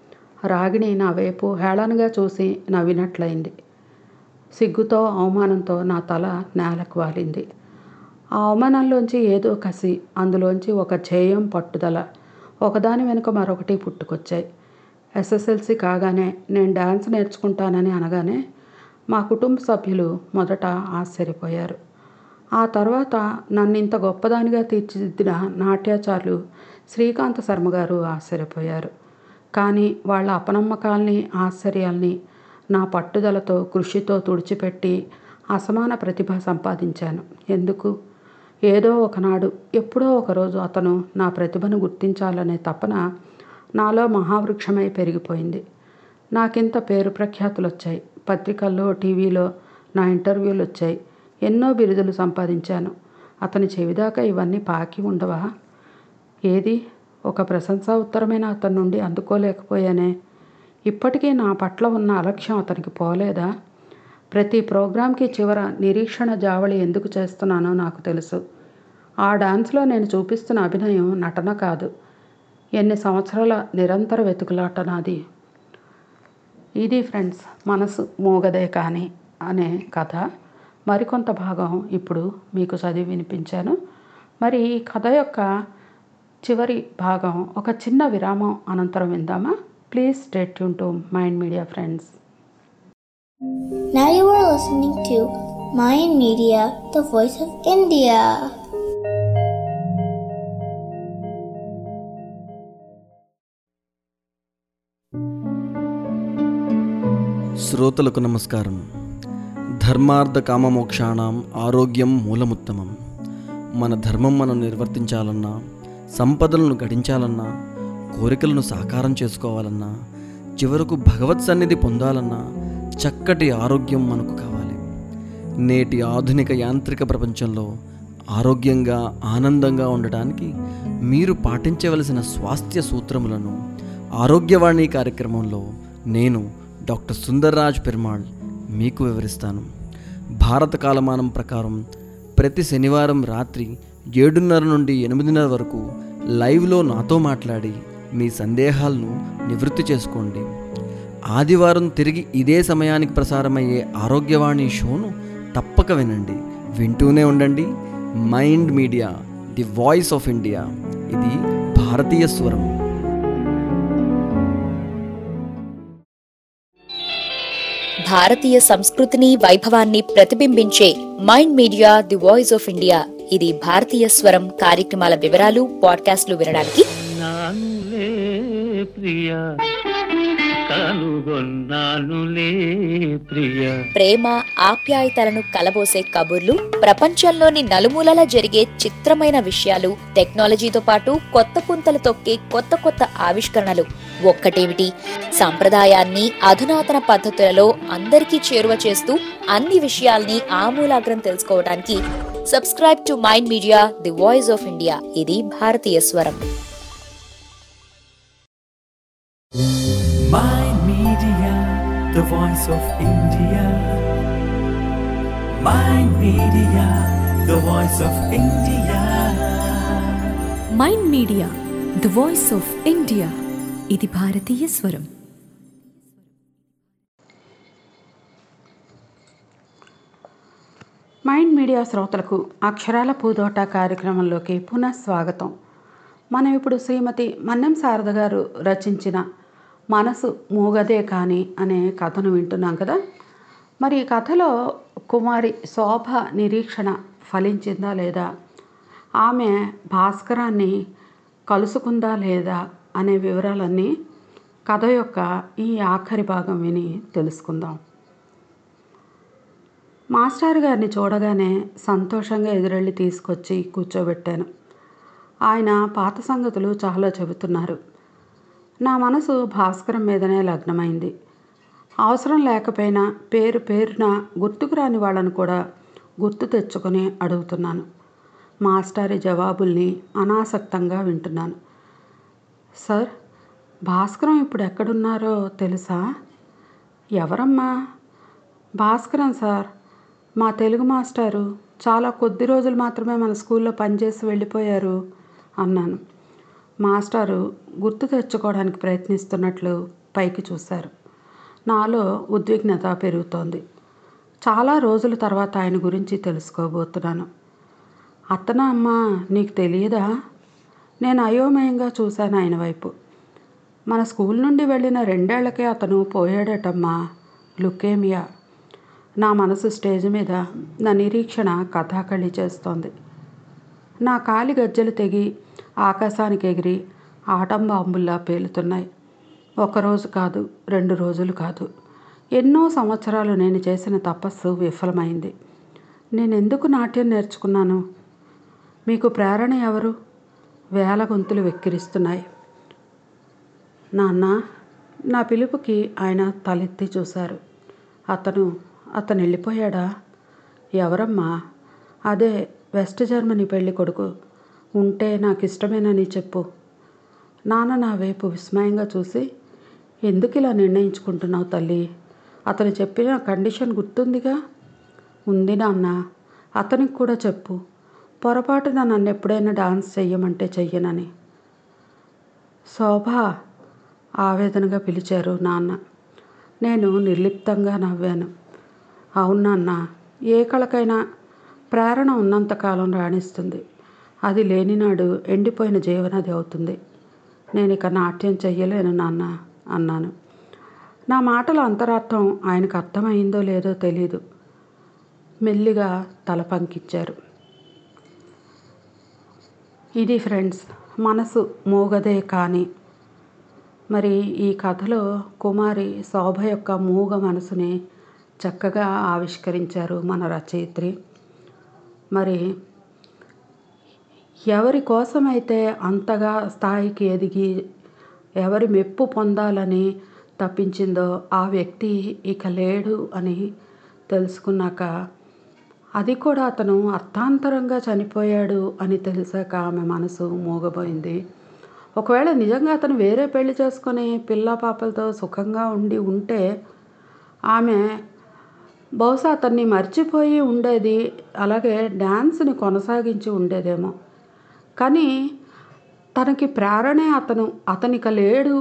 రాగిణి నా వైపు హేళనగా చూసి నవ్వినట్లయింది సిగ్గుతో అవమానంతో నా తల నేలకు వాలింది ఆ అవమానంలోంచి ఏదో కసి అందులోంచి ఒక ధ్యేయం పట్టుదల ఒకదాని వెనుక మరొకటి పుట్టుకొచ్చాయి ఎస్ఎస్ఎల్సి కాగానే నేను డ్యాన్స్ నేర్చుకుంటానని అనగానే మా కుటుంబ సభ్యులు మొదట ఆశ్చర్యపోయారు ఆ తర్వాత నన్ను ఇంత గొప్పదానిగా తీర్చిదిద్దిన నాట్యాచార్యులు శ్రీకాంత శర్మ గారు ఆశ్చర్యపోయారు కానీ వాళ్ళ అపనమ్మకాల్ని ఆశ్చర్యాల్ని నా పట్టుదలతో కృషితో తుడిచిపెట్టి అసమాన ప్రతిభ సంపాదించాను ఎందుకు ఏదో ఒకనాడు ఎప్పుడో ఒకరోజు అతను నా ప్రతిభను గుర్తించాలనే తపన నాలో మహావృక్షమై పెరిగిపోయింది నాకింత పేరు ప్రఖ్యాతులు వచ్చాయి పత్రికల్లో టీవీలో నా ఇంటర్వ్యూలు వచ్చాయి ఎన్నో బిరుదులు సంపాదించాను అతని చెవిదాకా ఇవన్నీ పాకి ఉండవా ఏది ఒక ప్రశంసా ఉత్తరమైన అతని నుండి అందుకోలేకపోయానే ఇప్పటికీ నా పట్ల ఉన్న అలక్ష్యం అతనికి పోలేదా ప్రతి ప్రోగ్రాంకి చివర నిరీక్షణ జావళి ఎందుకు చేస్తున్నానో నాకు తెలుసు ఆ డాన్స్లో నేను చూపిస్తున్న అభినయం నటన కాదు ఎన్ని సంవత్సరాల నిరంతర వెతుకులాట నాది ఇది ఫ్రెండ్స్ మనసు మూగదే కానీ అనే కథ మరికొంత భాగం ఇప్పుడు మీకు చదివి వినిపించాను మరి ఈ కథ యొక్క చివరి భాగం ఒక చిన్న విరామం అనంతరం విందామా please stay tuned to mind media friends Now you are listening to Mayan Media, the voice of India. శ్రోతలకు నమస్కారం ధర్మార్థ కామమోక్షాణం ఆరోగ్యం మూలముత్తమం మన ధర్మం మనం నిర్వర్తించాలన్నా సంపదలను గడించాలన్నా కోరికలను సాకారం చేసుకోవాలన్నా చివరకు భగవత్ సన్నిధి పొందాలన్నా చక్కటి ఆరోగ్యం మనకు కావాలి నేటి ఆధునిక యాంత్రిక ప్రపంచంలో ఆరోగ్యంగా ఆనందంగా ఉండటానికి మీరు పాటించవలసిన స్వాస్థ్య సూత్రములను ఆరోగ్యవాణి కార్యక్రమంలో నేను డాక్టర్ సుందర్రాజ్ పెరుమాళ్ మీకు వివరిస్తాను భారత కాలమానం ప్రకారం ప్రతి శనివారం రాత్రి ఏడున్నర నుండి ఎనిమిదిన్నర వరకు లైవ్లో నాతో మాట్లాడి మీ సందేహాలను నివృత్తి చేసుకోండి ఆదివారం తిరిగి ఇదే సమయానికి ప్రసారమయ్యే ఆరోగ్యవాణి షోను తప్పక వినండి వింటూనే ఉండండి mind media the voice of India ఇది భారతీయ స్వరం భారతీయ సంస్కృతిని వైభవాన్ని ప్రతిబింబించే mind media the voice of India ఇది భారతీయ స్వరం కార్యక్రమాల వివరాలు పాడ్కాస్ట్లు వినడానికి నానులే ప్రియ కనుగొన్నానులే ప్రియ ప్రేమ ఆప్యాయతలను కలబోసే కబుర్లు ప్రపంచంలోని నలుమూలల జరిగే చిత్రమైన విషయాలు టెక్నాలజీతో పాటు కొత్త పుంతలు తొక్కే కొత్త కొత్త ఆవిష్కరణలు ఒక్కటేమిటి సంప్రదాయాన్ని అధునాతన పద్ధతులలో అందరికీ చేరువ చేస్తూ అన్ని విషయాల్ని ఆమూలాగ్రం తెలుసుకోవడానికి subscribe to mind media the voice of India ఇది భారతీయ స్వరం Mind Media, the voice of India. Mind Media, the voice of India. Mind media the voice of India ఇది భారతీయ స్వరం మైండ్ మీడియా శ్రోతలకు అక్షరాల పూదోట కార్యక్రమంలోకి పునః స్వాగతం మనం ఇప్పుడు శ్రీమతి మన్నెం శారద గారు రచించిన మనసు మూగదే కాని అనే కథను వింటున్నాం కదా మరి ఈ కథలో కుమారి శోభ నిరీక్షణ ఫలించిందా లేదా ఆమె భాస్కరాన్ని కలుసుకుందా లేదా అనే వివరాలన్నీ కథ యొక్క ఈ ఆఖరి భాగం విని తెలుసుకుందాం మాస్టర్ గారిని చూడగానే సంతోషంగా ఎదురెళ్ళి తీసుకొచ్చి కూర్చోబెట్టాను ఆయన పాత సంగతులు చాలా చెబుతున్నారు నా మనసు భాస్కరం మీదనే లగ్నమైంది అవసరం లేకపోయినా పేరు పేరున గుర్తుకు రాని వాళ్ళను కూడా గుర్తు తెచ్చుకొని అడుగుతున్నాను మాస్టారి జవాబుల్ని అనాసక్తంగా వింటున్నాను సార్ భాస్కరం ఇప్పుడు ఎక్కడున్నారో తెలుసా ఎవరమ్మా భాస్కరం సార్ మా తెలుగు మాస్టారు చాలా కొద్ది రోజులు మాత్రమే మన స్కూల్లో పనిచేసి వెళ్ళిపోయారు అన్నాను మాస్టారు గుర్తు తెచ్చుకోవడానికి ప్రయత్నిస్తున్నట్లు పైకి చూశారు నాలో ఉద్విగ్నత పెరుగుతోంది చాలా రోజుల తర్వాత ఆయన గురించి తెలుసుకోబోతున్నాను అత్తనా అమ్మ నీకు తెలియదా నేను అయోమయంగా చూశాను ఆయన వైపు మన స్కూల్ నుండి వెళ్ళిన రెండేళ్లకే అతను పోయాడటమ్మా లుకేమియా నా మనసు స్టేజ్ మీద నా నిరీక్షణ కథాకళి చేస్తోంది నా కాలి గజ్జలు తెగి ఆకాశానికి ఎగిరి ఆటం బాంబుల్లా పేలుతున్నాయి ఒకరోజు కాదు రెండు రోజులు కాదు ఎన్నో సంవత్సరాలు నేను చేసిన తపస్సు విఫలమైంది నేను ఎందుకు నాట్యం నేర్చుకున్నాను మీకు ప్రేరణ ఎవరు వేల గొంతులు వెక్కిరిస్తున్నాయి నాన్న నా పిలుపుకి ఆయన తలెత్తి చూశారు అతను అతను వెళ్ళిపోయాడా ఎవరమ్మా అదే వెస్ట్ జర్మనీ పెళ్లి కొడుకు ఉంటే నాకు ఇష్టమేనని చెప్పు నాన్న నా వైపు విస్మయంగా చూసి ఎందుకు ఇలా నిర్ణయించుకుంటున్నావు తల్లి అతను చెప్పిన కండిషన్ గుర్తుందిగా ఉంది నాన్న అతనికి కూడా చెప్పు పొరపాటున నన్ను ఎప్పుడైనా డాన్స్ చెయ్యమంటే చెయ్యనని శోభ ఆవేదనగా పిలిచారు నాన్న నేను నిర్లిప్తంగా నవ్వాను అవును నాన్న ఏ కళకైనా ప్రేరణ ఉన్నంతకాలం రాణిస్తుంది అది లేనినాడు ఎండిపోయిన జీవనది అవుతుంది నేను ఇక నాట్యం చెయ్యలేను నాన్న అన్నాను నా మాటల అంతరార్థం ఆయనకు అర్థమైందో లేదో తెలీదు మెల్లిగా తల పంకిచ్చారు ఇది ఫ్రెండ్స్ మనసు మోగదే కానీ మరి ఈ కథలో కుమారి శోభ యొక్క మూగ మనసుని చక్కగా ఆవిష్కరించారు మన రచయిత్రి మరి ఎవరి కోసమైతే అంతగా స్థాయికి ఎదిగి ఎవరి మెప్పు పొందాలని తప్పించిందో ఆ వ్యక్తి ఇక లేడు అని తెలుసుకున్నాక అది కూడా అతను అర్థాంతరంగా చనిపోయాడు అని తెలిసాక ఆమె మనసు మూగబోయింది ఒకవేళ నిజంగా అతను వేరే పెళ్లి చేసుకొని పిల్ల పాపలతో సుఖంగా ఉండి ఉంటే ఆమె బహుశా అతన్ని మర్చిపోయి ఉండేది అలాగే డ్యాన్స్ని కొనసాగించి ఉండేదేమో కానీ తనకి ప్రేరణే అతను అతనిక లేడు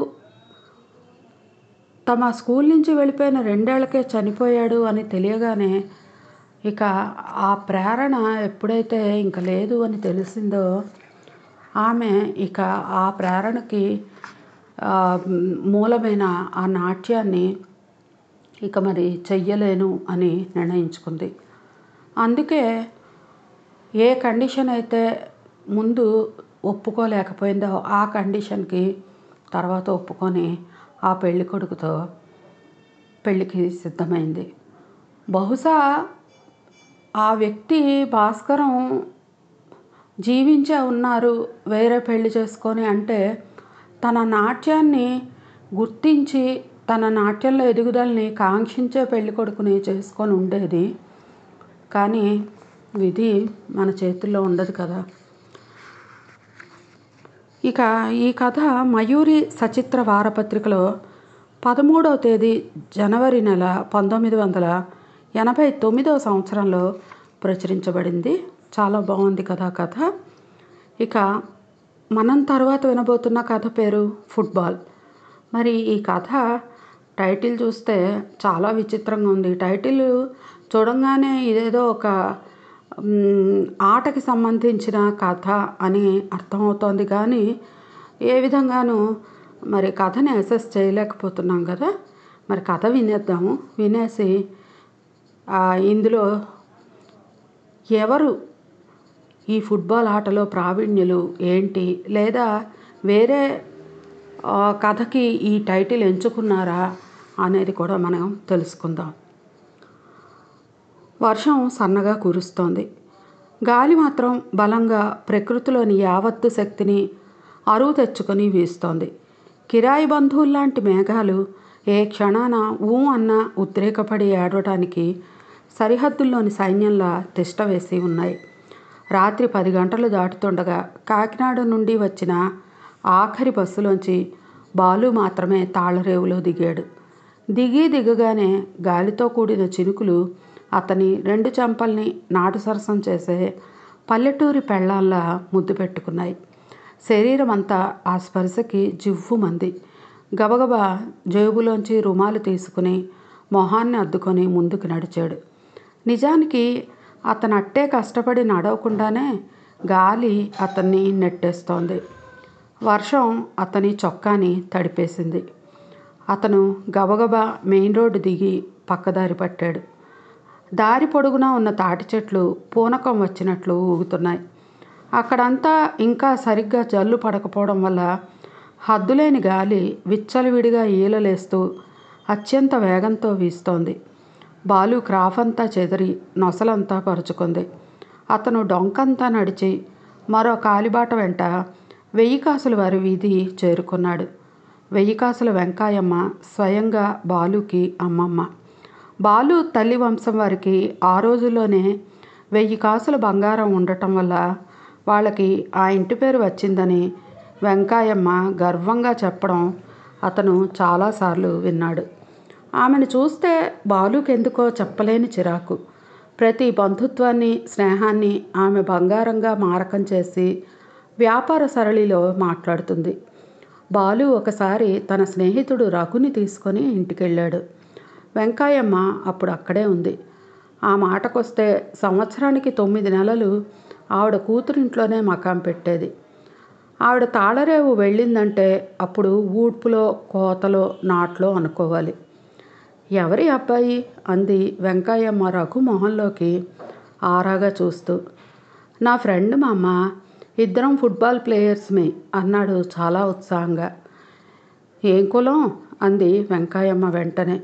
తమ స్కూల్ నుంచి వెళ్ళిపోయిన రెండేళ్లకే చనిపోయాడు అని తెలియగానే ఇక ఆ ప్రేరణ ఎప్పుడైతే ఇంక లేదు అని తెలిసిందో ఆమె ఇక ఆ ప్రేరణకి ఆ, మూలమైన ఆ నాట్యాన్ని ఇక మరి చెయ్యలేను అని నిర్ణయించుకుంది అందుకే ఏ కండిషన్ అయితే ముందు ఒప్పుకోలేకపోయిందో ఆ కండిషన్కి తర్వాత ఒప్పుకొని ఆ పెళ్లి కొడుకుతో పెళ్ళికి సిద్ధమైంది బహుశా ఆ వ్యక్తి భాస్కరం జీవించే ఉన్నారు వేరే పెళ్లి చేసుకొని అంటే తన నాట్యాన్ని గుర్తించి తన నాట్యంలో ఎదుగుదలని కాంక్షించే పెళ్లి కొడుకుని చేసుకొని ఉండేది కానీ విధి మన చేతుల్లో ఉండదు కదా ఇక ఈ కథ మయూరి సచిత్ర వారపత్రికలో పదమూడవ తేదీ జనవరి నెల పంతొమ్మిది వందల ఎనభై తొమ్మిదవ సంవత్సరంలో ప్రచురించబడింది చాలా బాగుంది కదా కథ ఇక మనం తర్వాత వినబోతున్న కథ పేరు ఫుట్బాల్ మరి ఈ కథ టైటిల్ చూస్తే చాలా విచిత్రంగా ఉంది టైటిల్ చూడంగానే ఇదేదో ఒక మ్, ఆటకి సంబంధించిన కథ అని అర్థమవుతోంది కానీ ఏ విధంగానూ మరి కథని అసెస్ చేయలేకపోతున్నాం కదా మరి కథ వినేద్దాము వినేసి ఆ, ఇందులో ఎవరు ఈ ఫుట్బాల్ ఆటలో ప్రావీణ్యులు ఏంటి లేదా వేరే ఆ, కథకి ఈ టైటిల్ ఎంచుకున్నారా అనేది కూడా మనం తెలుసుకుందాం వర్షం సన్నగా కురుస్తోంది గాలి మాత్రం బలంగా ప్రకృతిలోని యావత్తు శక్తిని అరువు తెచ్చుకొని వీస్తోంది కిరాయి బంధువుల్లాంటి మేఘాలు ఏ క్షణాన ఊ అన్న ఉద్రేకపడి ఏడవటానికి సరిహద్దుల్లోని సైన్యంలా తిష్ట వేసి ఉన్నాయి రాత్రి పది గంటలు దాటుతుండగా కాకినాడ నుండి వచ్చిన ఆఖరి బస్సులోంచి బాలు మాత్రమే తాళరేవులో దిగాడు దిగి దిగగానే గాలితో కూడిన చినుకులు అతని రెండు చెంపల్ని నాటు సరసం చేసే పల్లెటూరి పెళ్ళాల్లా ముద్దు పెట్టుకున్నాయి శరీరం అంతా ఆ స్పర్శకి జివ్వుమంది గబగబా జేబులోంచి రుమాలు తీసుకుని మొహాన్ని అద్దుకొని ముందుకు నడిచాడు నిజానికి అతను అట్టే కష్టపడి నడవకుండానే గాలి అతన్ని నెట్టేస్తోంది వర్షం అతని చొక్కాని తడిపేసింది అతను గబగబా మెయిన్ రోడ్డు దిగి పక్కదారి పట్టాడు దారి పొడుగునా ఉన్న తాటి చెట్లు పూనకం వచ్చినట్లు ఊగుతున్నాయి అక్కడంతా ఇంకా సరిగ్గా జల్లు పడకపోవడం వల్ల హద్దులేని గాలి విచ్చలవిడిగా ఈలలేస్తూ అత్యంత వేగంతో వీస్తోంది బాలు క్రాఫ్ అంతా చెదిరి నొసలంతా పరుచుకుంది అతను డొంకంతా నడిచి మరో కాలిబాట వెంట వెయ్యి కాసుల వారి వీధి చేరుకున్నాడు వెయ్యి కాసుల వెంకాయమ్మ స్వయంగా బాలుకి అమ్మమ్మ బాలు తల్లి వంశం వారికి ఆ రోజుల్లోనే వెయ్యి కాసుల బంగారం ఉండటం వల్ల వాళ్ళకి ఆ ఇంటి పేరు వచ్చిందని వెంకాయమ్మ గర్వంగా చెప్పడం అతను చాలాసార్లు విన్నాడు ఆమెను చూస్తే బాలుకెందుకో చెప్పలేని చిరాకు ప్రతి బంధుత్వాన్ని స్నేహాన్ని ఆమె బంగారంగా మారకం చేసి వ్యాపార సరళిలో మాట్లాడుతుంది బాలు ఒకసారి తన స్నేహితుడు రఘుని తీసుకొని ఇంటికెళ్ళాడు వెంకాయమ్మ అప్పుడు అక్కడే ఉంది ఆ మాటకొస్తే సంవత్సరానికి తొమ్మిది నెలలు ఆవిడ కూతురింట్లోనే మకాం పెట్టేది ఆవిడ తాళరేవు వెళ్ళిందంటే అప్పుడు ఊడ్పులో కోతలో నాట్లో అనుకోవాలి ఎవరి అబ్బాయి అంది వెంకయ్యమ్మ రఘు మొహంలోకి ఆరాగా చూస్తూ నా ఫ్రెండ్ మా అమ్మ ఇద్దరం ఫుట్బాల్ ప్లేయర్స్మే అన్నాడు చాలా ఉత్సాహంగా ఏం కులం అంది వెంకయ్యమ్మ వెంటనే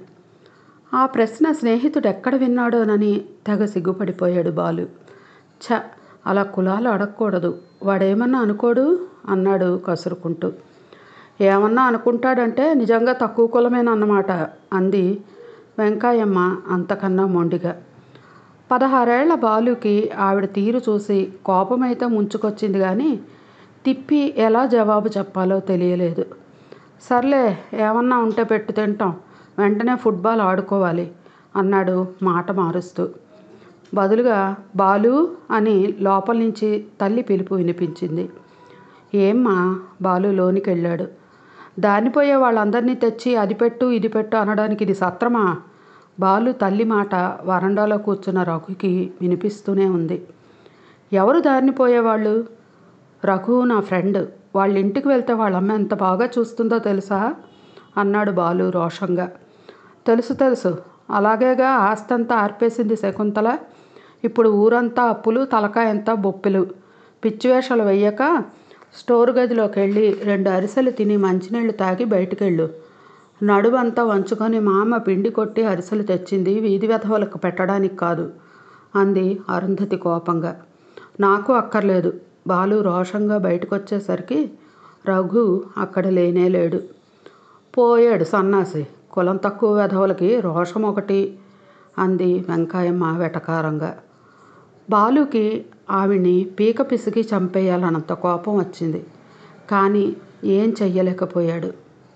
ఆ ప్రశ్న స్నేహితుడు ఎక్కడ విన్నాడోనని తెగ సిగ్గుపడిపోయాడు బాలు ఛ అలా కులాలు అడగకూడదు వాడేమన్నా అనుకోడు అన్నాడు కసురుకుంటూ ఏమన్నా అనుకుంటాడంటే నిజంగా తక్కువ కులమేనన్నమాట అంది వెంకాయమ్మ అంతకన్నా మొండిగా పదహారేళ్ల బాలుకి ఆవిడ తీరు చూసి కోపమైతే ముంచుకొచ్చింది కానీ తిప్పి ఎలా జవాబు చెప్పాలో తెలియలేదు సర్లే ఏమన్నా ఉంటే పెట్టు తింటాం వెంటనే ఫుట్బాల్ ఆడుకోవాలి అన్నాడు మాట మారుస్తూ బదులుగా బాలు అని లోపల నుంచి తల్లి పిలుపు వినిపించింది ఏమ్మా బాలు లోనికి వెళ్ళాడు దానిపోయే వాళ్ళందరినీ తెచ్చి అది పెట్టు ఇది పెట్టు అనడానికి ఇది సత్రమా బాలు తల్లి మాట వరండాలో కూర్చున్న రఘుకి వినిపిస్తూనే ఉంది ఎవరు దారిని పోయేవాళ్ళు రఘు నా ఫ్రెండ్ వాళ్ళ ఇంటికి వెళ్తే వాళ్ళమ్మ ఎంత బాగా చూస్తుందో తెలుసా అన్నాడు బాలు రోషంగా తెలుసు తెలుసు అలాగేగా ఆస్తంతా ఆర్పేసింది శకుంతల ఇప్పుడు ఊరంతా అప్పులు తలకాయంతా బొప్పిలు పిచ్చివేషాలు వెయ్యక స్టోర్ గదిలోకి వెళ్ళి రెండు అరిసెలు తిని మంచినీళ్ళు తాగి బయటికెళ్ళు నడువంతా వంచుకొని మా అమ్మ పిండి కొట్టి అరిసెలు తెచ్చింది వీధి వెధవలకు పెట్టడానికి కాదు అంది అరుంధతి కోపంగా నాకు అక్కర్లేదు బాలు రోషంగా బయటకు వచ్చేసరికి రఘు అక్కడ లేనే లేడు పోయాడు సన్నాసి కులం తక్కువ వెధవలకి రోషం ఒకటి అంది వెంకాయమ్మ వెటకారంగా బాలుకి ఆవిడ్ని పీక పిసికి చంపేయాలన్నంత కోపం వచ్చింది కానీ ఏం చెయ్యలేకపోయాడు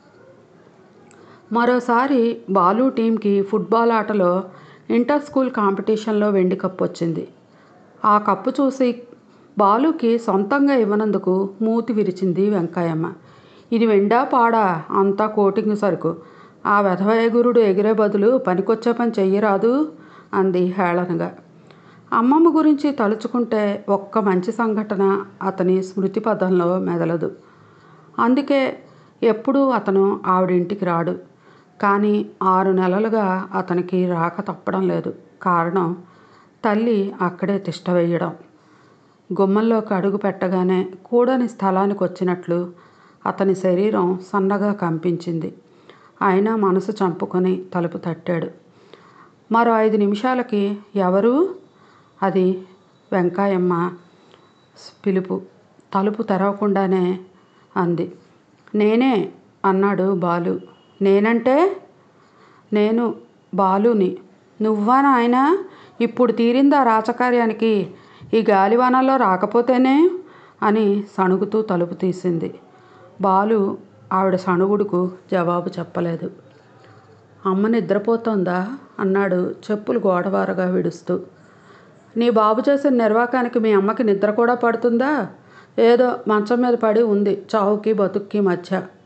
మరోసారి బాలు టీంకి ఫుట్బాల్ ఆటలో ఇంటర్ స్కూల్ కాంపిటీషన్లో వెండి కప్పు వచ్చింది ఆ కప్పు చూసి బాలుకి సొంతంగా ఇవ్వనందుకు మూతి విరిచింది వెంకయ్యమ్మ ఇది వెండా పాడా అంతా కోటింగ్ సరుకు ఆ వెధవ ఎగురుడు ఎగిరే బదులు పనికొచ్చే పని చెయ్యరాదు అంది హేళనగా అమ్మమ్మ గురించి తలుచుకుంటే ఒక్క మంచి సంఘటన అతని స్మృతి పదంలో మెదలదు అందుకే ఎప్పుడూ అతను ఆవిడింటికి రాడు కానీ ఆరు నెలలుగా అతనికి రాక తప్పడం లేదు కారణం తల్లి అక్కడే తిష్ట వేయడం గుమ్మంలోకి అడుగు పెట్టగానే కూడని స్థలానికి వచ్చినట్లు అతని శరీరం సన్నగా కంపించింది అయినా మనసు చంపుకొని తలుపు తట్టాడు మరో ఐదు నిమిషాలకి ఎవరు అది వెంకాయమ్మ పిలుపు తలుపు తెరవకుండానే అంది నేనే అన్నాడు బాలు నేనంటే నేను బాలుని నువ్వా నాయన ఇప్పుడు తీరిందా రాచకార్యానికి ఈ గాలివానల్లో రాకపోతేనే అని సణుగుతూ తలుపు తీసింది బాలు ఆవిడ సణుగుడుకు జవాబు చెప్పలేదు అమ్మ నిద్రపోతోందా అన్నాడు చెప్పులు గోడవారగా విడుస్తూ నీ బాబు చేసిన నిర్వాకానికి మీ అమ్మకి నిద్ర కూడా పడుతుందా ఏదో మంచం మీద పడి ఉంది చావుకి బతుక్కి మధ్య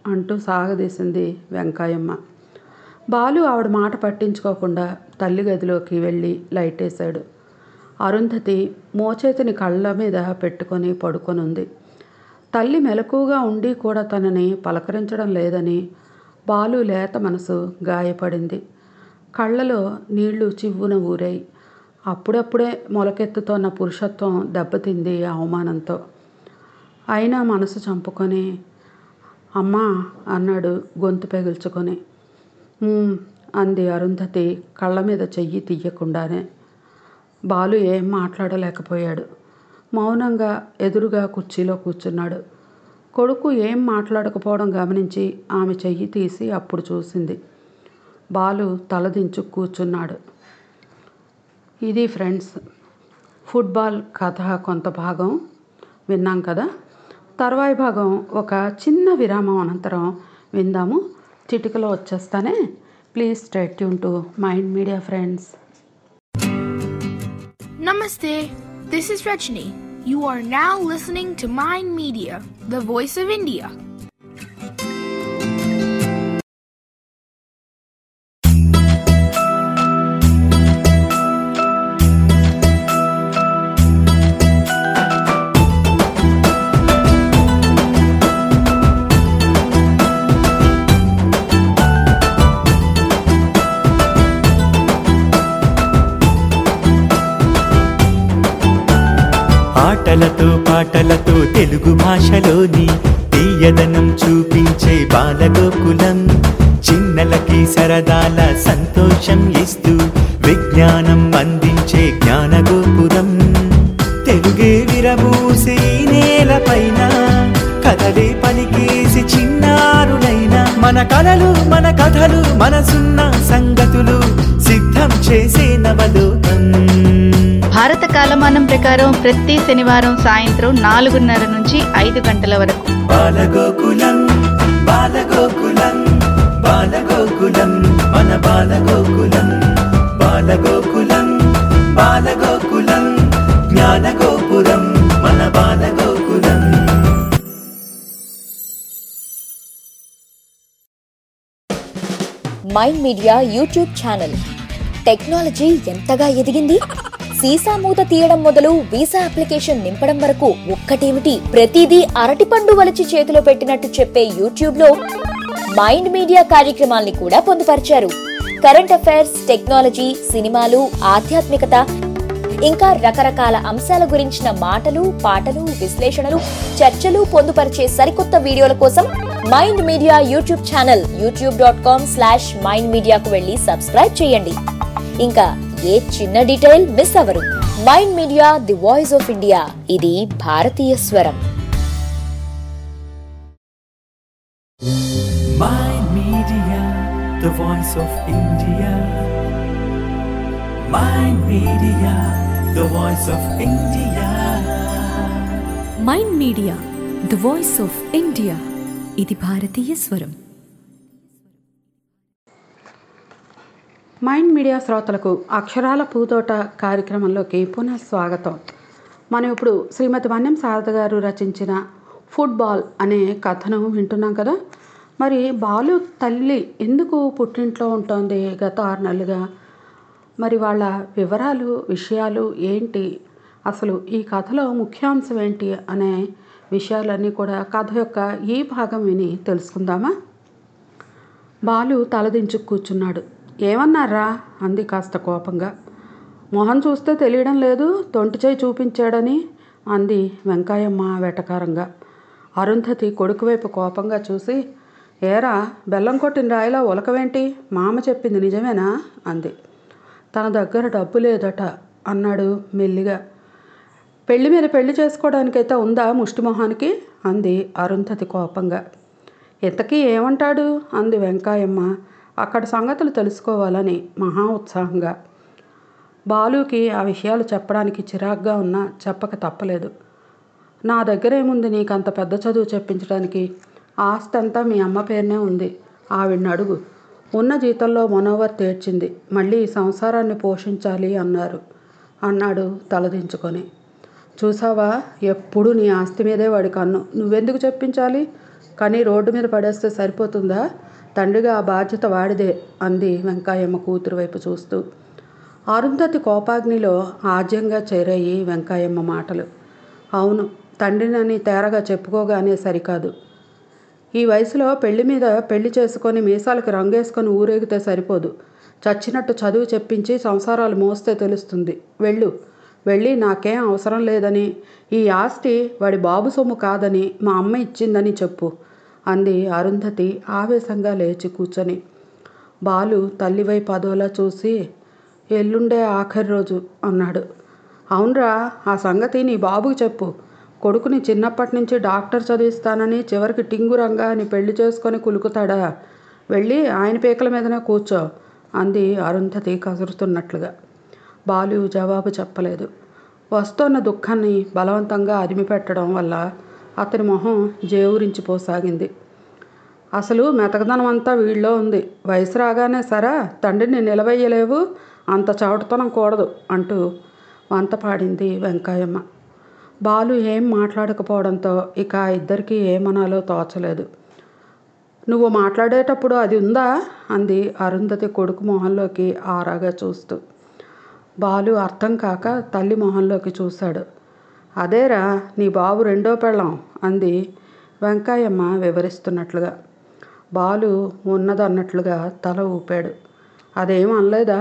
అంటూ సాగదీసింది వెంకాయమ్మ బాలు ఆవిడ మాట పట్టించుకోకుండా తల్లి గదిలోకి వెళ్ళి లైట్ వేశాడు అరుంధతి మోచేతిని కళ్ళ మీద పెట్టుకొని పడుకొనుంది తల్లి మెలకుగా ఉండి కూడా తనని పలకరించడం లేదని బాలు లేత మనసు గాయపడింది కళ్ళలో నీళ్లు చివ్వున ఊరాయి అప్పుడప్పుడే మొలకెత్తుతోన్న పురుషత్వం దెబ్బతింది ఆ అవమానంతో అయినా మనసు చంపుకొని అమ్మా అన్నాడు గొంతు పెగిల్చుకొని "ఉమ్," అంది అరుంధతి కళ్ళ మీద చెయ్యి తీయకుండానే బాలు ఏం మాట్లాడలేకపోయాడు మౌనంగా ఎదురుగా కుర్చీలో కూర్చున్నాడు కొడుకు ఏం మాట్లాడకపోవడం గమనించి ఆమె చెయ్యి తీసి అప్పుడు చూసింది బాలు తలదించు కూర్చున్నాడు ఇది ఫ్రెండ్స్ ఫుట్బాల్ కథ కొంత భాగం విన్నాం కదా తర్వాయి భాగం ఒక చిన్న విరామం అనంతరం విందాము చిటికలో వచ్చేస్తానే please stay tuned to mind media friends Namaste. This is Rajni. You are now listening to Mind Media, the voice of India. ఆటలతో పాటలతో తెలుగు భాషలోని తీయదనం చూపించే బాలగోకులం చిన్నలకి సరదాల సంతోషం ఇస్తూ విజ్ఞానం అందించే జ్ఞానగోపురం తెలుగే విరబూసే ఈ నేలపైన కథలే పలికేసి చిన్నారులైన మన కలలు మన కథలు మనసున్న సంగతులు సిద్ధం చేసే నవలోకం భారత కాలమానం ప్రకారం ప్రతి శనివారం సాయంత్రం నాలుగున్నర నుంచి ఐదు గంటల వరకు బాలగోకులం బాలగోకులం బాలగోకులం మన బాలగోకులం బాలగోకులం బాలగోకులం జ్ఞానగోపురం మన Balagokulam mind media YouTube channel technology ఎంతగా ఎదిగింది సీసా మూత తీయడం మొదలు వీసా అప్లికేషన్ నింపడం వరకు ఒక్కటేమిటి ప్రతిదీ అరటిపండు వలిచి చేతిలో పెట్టినట్టు చెప్పే యూట్యూబ్ లో మైండ్ మీడియా కార్యక్రమాల్ని కూడా పొందుపరిచారు కరెంట్ అఫైర్స్ టెక్నాలజీ సినిమాలు ఆధ్యాత్మికత ఇంకా రకరకాల అంశాల గురించిన మాటలు పాటలు విశ్లేషణలు చర్చలు పొందుపరిచే సరికొత్త వీడియోల కోసం mind media YouTube channel YouTube dot com slash mind మీడియాకు వెళ్ళి సబ్స్క్రైబ్ చేయండి ఇంకా ఏ చిన్న డీటెయిల్ మిస్ అవ్వరు mind media the voice of India ఇది భారతీయ స్వరం Mind Media, the voice of India. Mind Media, the voice of India. Mind media the voice of India ఇది భారతీయ స్వరం మైండ్ మీడియా శ్రోతలకు అక్షరాల పూతోట కార్యక్రమంలోకి పునః స్వాగతం మనం ఇప్పుడు శ్రీమతి వన్యం శారద గారు రచించిన ఫుట్బాల్ అనే కథను వింటున్నాం కదా మరి బాలు తల్లి ఎందుకు పుట్టింట్లో ఉంటుంది గత ఆరు నెలలుగా మరి వాళ్ళ వివరాలు విషయాలు ఏంటి అసలు ఈ కథలో ముఖ్యాంశం ఏంటి అనే విషయాలన్నీ కూడా కథ యొక్క ఈ భాగం విని తెలుసుకుందామా బాలు తలదించు కూర్చున్నాడు ఏమన్నారా అంది కాస్త కోపంగా మొహం చూస్తే తెలియడం లేదు తొంటి చేయి చూపించాడని అంది వెంకాయమ్మ వెటకారంగా అరుంధతి కొడుకు వైపు కోపంగా చూసి ఏరా బెల్లం కొట్టిన రాయిలా ఉలకవేంటి మామ చెప్పింది నిజమేనా అంది తన దగ్గర డబ్బు లేదట అన్నాడు మెల్లిగా పెళ్లి మీద పెళ్లి చేసుకోవడానికైతే ఉందా ముష్టిమొహానికి అంది అరుంధతి కోపంగా ఇంతకీ ఏమంటాడు అంది వెంకాయమ్మ అక్కడ సంగతులు తెలుసుకోవాలని మహా ఉత్సాహంగా బాలుకి ఆ విషయాలు చెప్పడానికి చిరాగ్గా ఉన్నా చెప్పక తప్పలేదు నా దగ్గర ఏముంది నీకు అంత పెద్ద చదువు చెప్పించడానికి ఆస్తి అంతా మీ అమ్మ పేరునే ఉంది ఆవిడని అడుగు ఉన్న జీతంలో మనోవర్ తీర్చింది మళ్ళీ ఈ సంసారాన్ని పోషించాలి అన్నారు అన్నాడు తలదించుకొని చూసావా ఎప్పుడు నీ ఆస్తి మీదే వాడి కన్ను నువ్వెందుకు చెప్పించాలి కానీ రోడ్డు మీద పడేస్తే సరిపోతుందా తండ్రిగా ఆ బాధ్యత వాడిదే అంది వెంకాయమ్మ కూతురు వైపు చూస్తూ అరుంధతి కోపాగ్నిలో ఆజ్యంగా చేరాయి వెంకాయమ్మ మాటలు అవును తండ్రినని తేరగా చెప్పుకోగానే సరికాదు ఈ వయసులో పెళ్లి మీద పెళ్లి చేసుకొని మీసాలకు రంగేసుకొని ఊరేగితే సరిపోదు చచ్చినట్టు చదువు చెప్పించి సంసారాలు మోస్తే తెలుస్తుంది వెళ్ళు వెళ్ళి నాకేం అవసరం లేదని ఈ ఆస్తి వాడి బాబు సొమ్ము కాదని మా అమ్మ ఇచ్చిందని చెప్పు అంది అరుంధతి ఆవేశంగా లేచి కూర్చొని బాలు తల్లివై పదోలా చూసి ఎల్లుండే ఆఖరి రోజు అన్నాడు అవునరా ఆ సంగతి నీ బాబుకి చెప్పు కొడుకుని చిన్నప్పటి నుంచి డాక్టర్ చదివిస్తానని చివరికి టింగురంగా అని పెళ్లి చేసుకొని కులుకుతాడా వెళ్ళి ఆయన పీకల మీదనే కూర్చో అంది అరుంధతి కసురుతున్నట్లుగా బాలు జవాబు చెప్పలేదు వస్తోన్న దుఃఖాన్ని బలవంతంగా అదిమి పెట్టడం వల్ల అతని మొహం జేవురించిపోసాగింది అసలు మెతకదనం అంతా వీళ్ళలో ఉంది వయసు రాగానే సరా తండ్రిని నిలవయ్యలేవు అంత చవటతనం కూడదు అంటూ వంత పాడింది వెంకాయమ్మ బాలు ఏం మాట్లాడకపోవడంతో ఇక ఆ ఇద్దరికీ ఏమనాలో తోచలేదు నువ్వు మాట్లాడేటప్పుడు అది ఉందా అంది అరుంధతి కొడుకు మొహంలోకి ఆరాగా చూస్తూ బాలు అర్థం కాక తల్లి మొహంలోకి చూశాడు అదేరా నీ బాబు రెండో పెళ్ళం అంది వెంకాయమ్మ వివరిస్తున్నట్లుగా బాలు ఉన్నదన్నట్లుగా తల ఊపాడు అదేం అనలేదా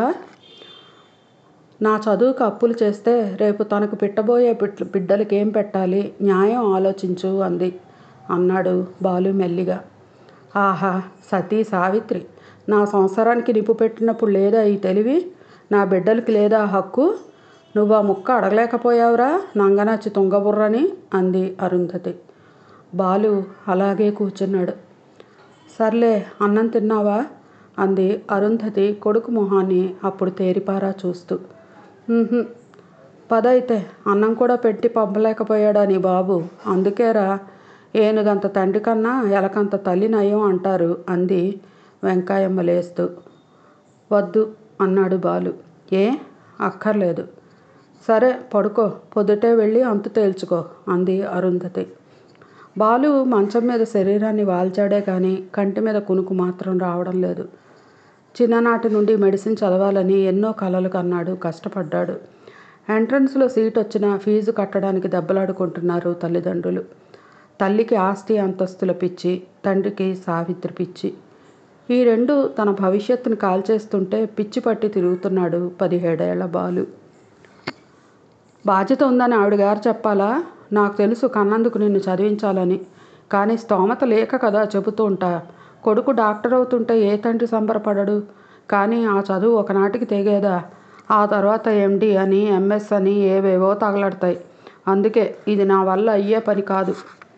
నా చదువుకు అప్పులు చేస్తే రేపు తనకు పెట్టబోయే బిడ్డ బిడ్డలకి ఏం పెట్టాలి న్యాయం ఆలోచించు అంది అన్నాడు బాలు మెల్లిగా ఆహా సతీ సావిత్రి నా సంసారానికి నిప్పు పెట్టినప్పుడు లేదా ఈ తెలివి నా బిడ్డలకి లేదా హక్కు నువ్వు ఆ ముక్క అడగలేకపోయావురా నంగనచ్చి తుంగబుర్రని అంది అరుంధతి బాలు అలాగే కూర్చున్నాడు సర్లే అన్నం తిన్నావా అంది అరుంధతి కొడుకు మొహాన్ని అప్పుడు తేరిపారా చూస్తూ "ఉహుం. పదైతే అన్నం కూడా పెట్టి పంపలేకపోయాడా నీ బాబు అందుకేరా ఏనుగంత తండ్రి కన్నా ఎలకంత తల్లి నయం అంటారు అంది వెంకాయమ్మ లేస్తూ వద్దు అన్నాడు బాలు ఏ అక్కర్లేదు సరే పడుకో పొద్దుటే వెళ్ళి అంతు తేల్చుకో అంది అరుంధతి బాలు మంచం మీద శరీరాన్ని వాల్చాడే కానీ కంటి మీద కునుకు మాత్రం రావడం లేదు చిన్ననాటి నుండి మెడిసిన్ చదవాలని ఎన్నో కలలు కన్నాడు కష్టపడ్డాడు ఎంట్రన్స్లో సీట్ వచ్చినా ఫీజు కట్టడానికి దెబ్బలాడుకుంటున్నారు తల్లిదండ్రులు తల్లికి ఆస్తి అంతస్తుల పిచ్చి తండ్రికి సావిత్రి పిచ్చి ఈ రెండు తన భవిష్యత్తును కాల్చేస్తుంటే పిచ్చి పట్టి తిరుగుతున్నాడు పదిహేడేళ్ల బాలు బాధ్యత ఉందని ఆవిడ గారు చెప్పాలా నాకు తెలుసు కన్నందుకు నిన్ను చదివించాలని కానీ స్తోమత లేక కదా చెబుతూ ఉంటా కొడుకు డాక్టర్ అవుతుంటే ఏ తండ్రి సంబరపడడు కానీ ఆ చదువు ఒకనాటికి తెగేదా ఆ తర్వాత ఎండి అని ఎంఎస్ అని ఏవేవో తగలడతాయి అందుకే ఇది నా వల్ల అయ్యే పని కాదు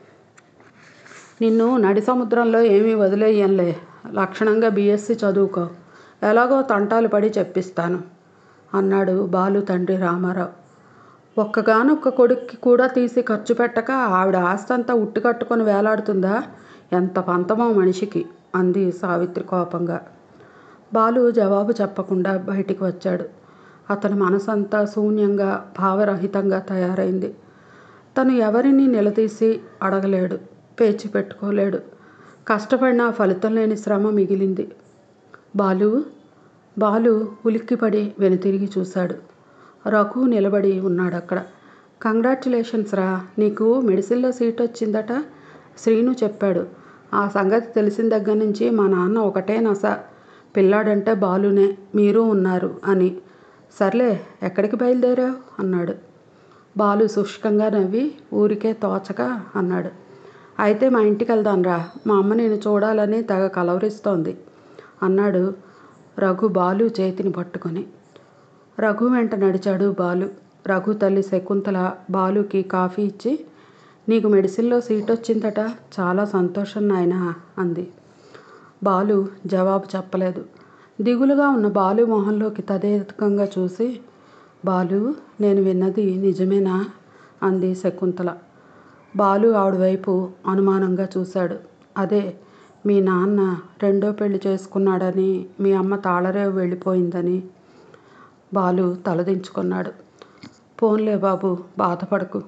నిన్ను నడి సముద్రంలో ఏమీ వదిలేయంలే లక్షణంగా బీఎస్సీ చదువుకో ఎలాగో తంటాలు పడి చెప్పిస్తాను అన్నాడు బాలు తండ్రి రామారావు ఒక్కగానొక్క కొడుక్కి కూడా తీసి ఖర్చు పెట్టక ఆవిడ ఆస్తంతా ఉట్టి కట్టుకొని వేలాడుతుందా ఎంత పంతమో మనిషికి అంది సావిత్రి కోపంగా బాలు జవాబు చెప్పకుండా బయటికి వచ్చాడు అతని మనసంతా శూన్యంగా భావరహితంగా తయారైంది తను ఎవరిని నిలదీసి అడగలేడు పేచి పెట్టుకోలేడు కష్టపడినా ఫలితం లేని శ్రమ మిగిలింది బాలు బాలు ఉలిక్కిపడి వెనుతిరిగి చూశాడు రఘు నిలబడి ఉన్నాడు అక్కడ కంగ్రాచులేషన్స్ రా నీకు మెడిసిన్లో సీట్ వచ్చిందట శ్రీను చెప్పాడు ఆ సంగతి తెలిసిన దగ్గర నుంచి మా నాన్న ఒకటే నస పిల్లాడంటే బాలునే మీరు ఉన్నారు అని సర్లే ఎక్కడికి బయలుదేరావు అన్నాడు బాలు శుష్కంగా నవ్వి ఊరికే తోచక అన్నాడు అయితే మా ఇంటికి వెళ్దాం రా మా అమ్మ నేను చూడాలని తెగ కలవరిస్తోంది అన్నాడు రఘు బాలు చేతిని పట్టుకొని రఘు వెంట నడిచాడు బాలు రఘు తల్లి శకుంతల బాలుకి కాఫీ ఇచ్చి నీకు మెడిసిన్లో సీట్ వచ్చిందట చాలా సంతోషం నాయనా అంది బాలు జవాబు చెప్పలేదు దిగులుగా ఉన్న బాలు మొహంలోకి తదేకంగా చూసి బాలు నేను విన్నది నిజమేనా అంది శకుంతల బాలు ఆవిడ వైపు అనుమానంగా చూశాడు అదే మీ నాన్న రెండో పెళ్లి చేసుకున్నాడని మీ అమ్మ తాళరేవు వెళ్ళిపోయిందని బాలు తలదించుకున్నాడు పోన్లే బాబు బాధపడకు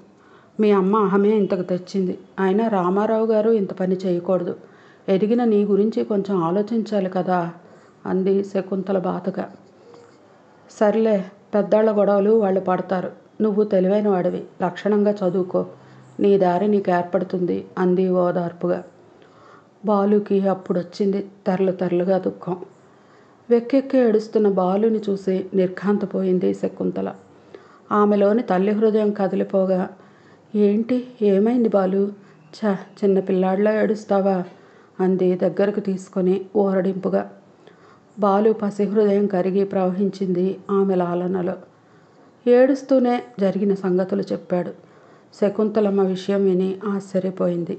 మీ అమ్మ అహమే ఇంతకు తెచ్చింది అయినా రామారావు గారు ఇంత పని చేయకూడదు ఎదిగిన నీ గురించి కొంచెం ఆలోచించాలి కదా అంది శకుంతల బాధగా సర్లే పెద్దాళ్ళ గొడవలు వాళ్ళు పడతారు నువ్వు తెలివైన వాడివి లక్షణంగా చదువుకో నీ దారి నీకు ఏర్పడుతుంది అంది ఓదార్పుగా బాలుకి అప్పుడొచ్చింది తెరలు తెరలుగా దుఃఖం వెక్కెక్కి ఏడుస్తున్న బాలుని చూసి నిర్ఘాంతపోయింది శకుంతల ఆమెలోని తల్లి హృదయం కదిలిపోగా ఏంటి ఏమైంది బాలు ఛ చిన్న పిల్లాడిలా ఏడుస్తావా అంది దగ్గరకు తీసుకొని ఊరడింపుగా బాలు పసి హృదయం కరిగి ప్రవహించింది ఆమె లాలనలో ఏడుస్తూనే జరిగిన సంగతులు చెప్పాడు శకుంతలమ్మ విషయం విని ఆశ్చర్యపోయింది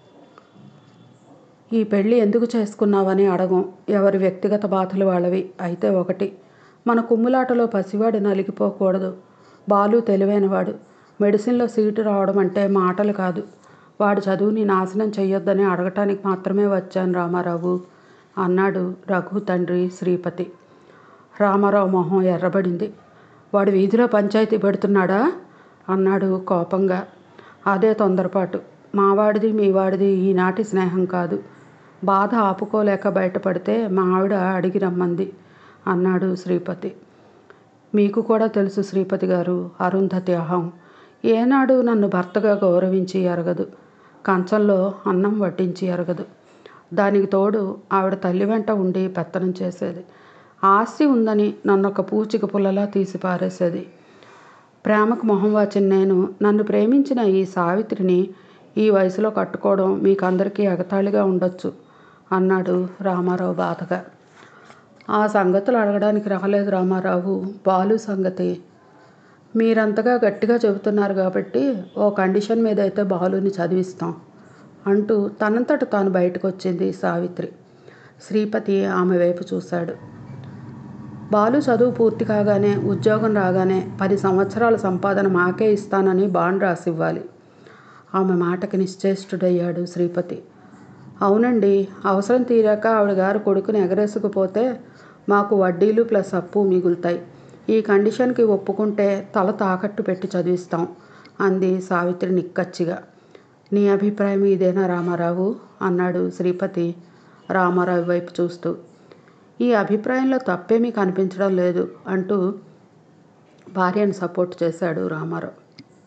ఈ పెళ్ళి ఎందుకు చేసుకున్నావని అడగం ఎవరి వ్యక్తిగత బాధలు వాళ్ళవి అయితే ఒకటి మన కుమ్ములాటలో పసివాడు నలిగిపోకూడదు బాలు తెలివైనవాడు మెడిసిన్లో సీటు రావడం అంటే మాటలు కాదు వాడి చదువుని నాశనం చెయ్యొద్దని అడగటానికి మాత్రమే వచ్చాను రామారావు అన్నాడు రఘు తండ్రి శ్రీపతి రామారావు మొహం ఎర్రబడింది వాడు వీధిలో పంచాయతీ పెడుతున్నాడా అన్నాడు కోపంగా అదే తొందరపాటు మావాడిది మీవాడిది ఈనాటి స్నేహం కాదు బాధ ఆపుకోలేక బయటపడితే మా ఆవిడ అడిగి రమ్మంది అన్నాడు శ్రీపతి మీకు కూడా తెలుసు శ్రీపతి గారు అరుంధతి అహం ఏనాడు నన్ను భర్తగా గౌరవించి ఎరగదు కంచంలో అన్నం వడ్డించి ఎరగదు దానికి తోడు ఆవిడ తల్లి వెంట ఉండి పెత్తనం చేసేది ఆస్తి ఉందని నన్ను ఒక పూచిక పుల్లలా తీసి పారేసేది ప్రేమకు మొహం వాచిన నేను నన్ను ప్రేమించిన ఈ సావిత్రిని ఈ వయసులో కట్టుకోవడం మీకు అందరికీ ఎగతాళిగా ఉండొచ్చు అన్నాడు రామారావు బాధగా ఆ సంగతులు అడగడానికి రాలేదు రామారావు బాలు సంగతి మీరంతగా గట్టిగా చెబుతున్నారు కాబట్టి ఓ కండిషన్ మీద అయితే బాలుని చదివిస్తాం అంటూ తనంతట తాను బయటకు వచ్చింది సావిత్రి శ్రీపతి ఆమె వైపు చూశాడు బాలు చదువు పూర్తి కాగానే ఉద్యోగం రాగానే పది సంవత్సరాల సంపాదన మాకే ఇస్తానని బాండ్ రాసివ్వాలి ఆమె మాటకి నిశ్చేష్టుడయ్యాడు శ్రీపతి అవునండి అవసరం తీరాక ఆవిడ గారు కొడుకుని ఎగరేసుకుపోతే మాకు వడ్డీలు ప్లస్ అప్పు మిగులుతాయి ఈ కండిషన్కి ఒప్పుకుంటే తల తాకట్టు పెట్టి చదివిస్తాం అంది సావిత్రి నిక్కచ్చిగా నీ అభిప్రాయం ఇదేనా రామారావు అన్నాడు శ్రీపతి రామారావు వైపు చూస్తూ ఈ అభిప్రాయంలో తప్పేమీ కనిపించడం లేదు అంటూ భార్యను సపోర్ట్ చేశాడు రామారావు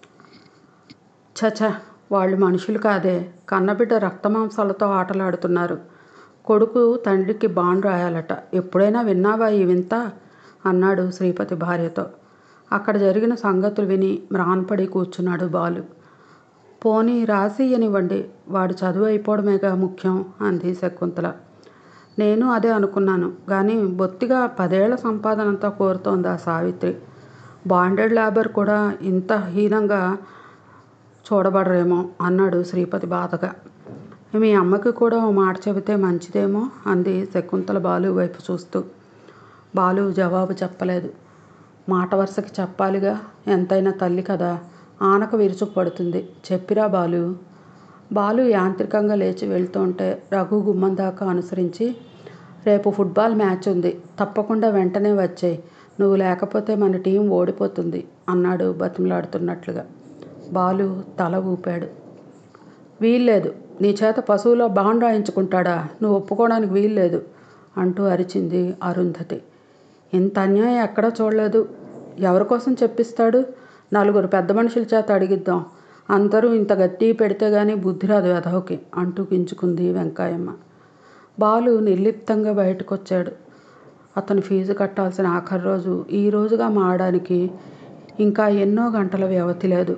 చచ వాళ్ళు మనుషులు కాదే కన్నబిడ్డ రక్తమాంసాలతో ఆటలాడుతున్నారు కొడుకు తండ్రికి బాండ్ రాయాలట ఎప్పుడైనా విన్నావా ఈ వింత అన్నాడు శ్రీపతి భార్యతో అక్కడ జరిగిన సంగతులు విని మ్రాన్పడి కూర్చున్నాడు బాలు పోనీ రాసి ఇవ్వనివ్వండి వాడు చదువు అయిపోవడమేగా ముఖ్యం అంది శకుంతల నేను అదే అనుకున్నాను కానీ బొత్తిగా పదేళ్ల సంపాదనంతా కోరుతోంది ఆ సావిత్రి బాండెడ్ లేబర్ కూడా ఇంత హీనంగా చూడబడరేమో అన్నాడు శ్రీపతి బాధగా మీ అమ్మకి కూడా ఓ మాట చెబితే మంచిదేమో అంది శకుంతల బాలు వైపు చూస్తూ బాలు జవాబు చెప్పలేదు మాట వరుసకి చెప్పాలిగా ఎంతైనా తల్లి కదా ఆనక విరుచుకుపడుతుంది చెప్పిరా బాలు బాలు యాంత్రికంగా లేచి వెళ్తుంటే రఘు గుమ్మం దాకా అనుసరించి రేపు ఫుట్బాల్ మ్యాచ్ ఉంది తప్పకుండా వెంటనే వచ్చేయి నువ్వు లేకపోతే మన టీం ఓడిపోతుంది అన్నాడు బతిమలాడుతున్నట్లుగా బాలు తల ఊపాడు వీల్లేదు నీ చేత పశువులో బాండ్ రాయించుకుంటాడా నువ్వు ఒప్పుకోవడానికి వీల్లేదు అంటూ అరిచింది అరుంధతి ఇంత అన్యాయం ఎక్కడా చూడలేదు ఎవరి కోసం చెప్పిస్తాడు నలుగురు పెద్ద మనుషుల చేత అడిగిద్దాం అందరూ ఇంత గట్టి పెడితే గానీ బుద్ధి రాదు వెధవకి అంటూ గించుకుంది వెంకాయమ్మ బాలు నిర్లిప్తంగా బయటకొచ్చాడు అతను ఫీజు కట్టాల్సిన ఆఖరి రోజు ఈ రోజుగా మారడానికి ఇంకా ఎన్నో గంటల వ్యవధి లేదు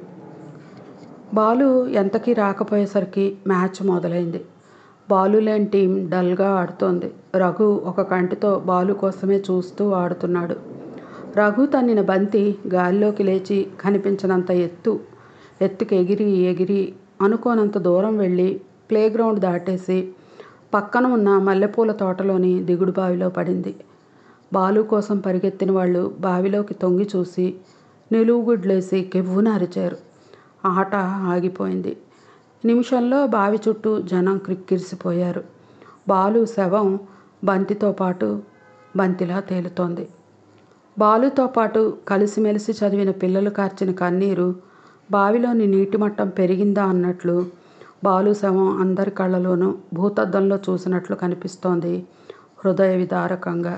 బాలు ఎంతకీ రాకపోయేసరికి మ్యాచ్ మొదలైంది బాలు లేని టీం డల్గా ఆడుతోంది రఘు ఒక కంటితో బాలు కోసమే చూస్తూ ఆడుతున్నాడు రఘు తన్నిన బంతి గాలిలోకి లేచి కనిపించినంత ఎత్తు ఎత్తుకి ఎగిరి ఎగిరి అనుకోనంత దూరం వెళ్ళి ప్లేగ్రౌండ్ దాటేసి పక్కన ఉన్న మల్లెపూల తోటలోని దిగుడు బావిలో పడింది బాలు కోసం పరిగెత్తిన వాళ్ళు బావిలోకి తొంగి చూసి నిలువుగుడ్లేసి కెవ్వున అరిచారు ఆట ఆగిపోయింది నిమిషంలో బావి చుట్టూ జనం క్రిక్కిరిసిపోయారు బాలు శవం బంతితో పాటు బంతిలా తేలుతోంది బాలుతో పాటు కలిసిమెలిసి చదివిన పిల్లలు కార్చిన కన్నీరు బావిలోని నీటి మట్టం పెరిగిందా అన్నట్లు బాలు శవం అందరి కళ్ళలోనూ భూతద్దంలో చూసినట్లు కనిపిస్తోంది హృదయ విదారకంగా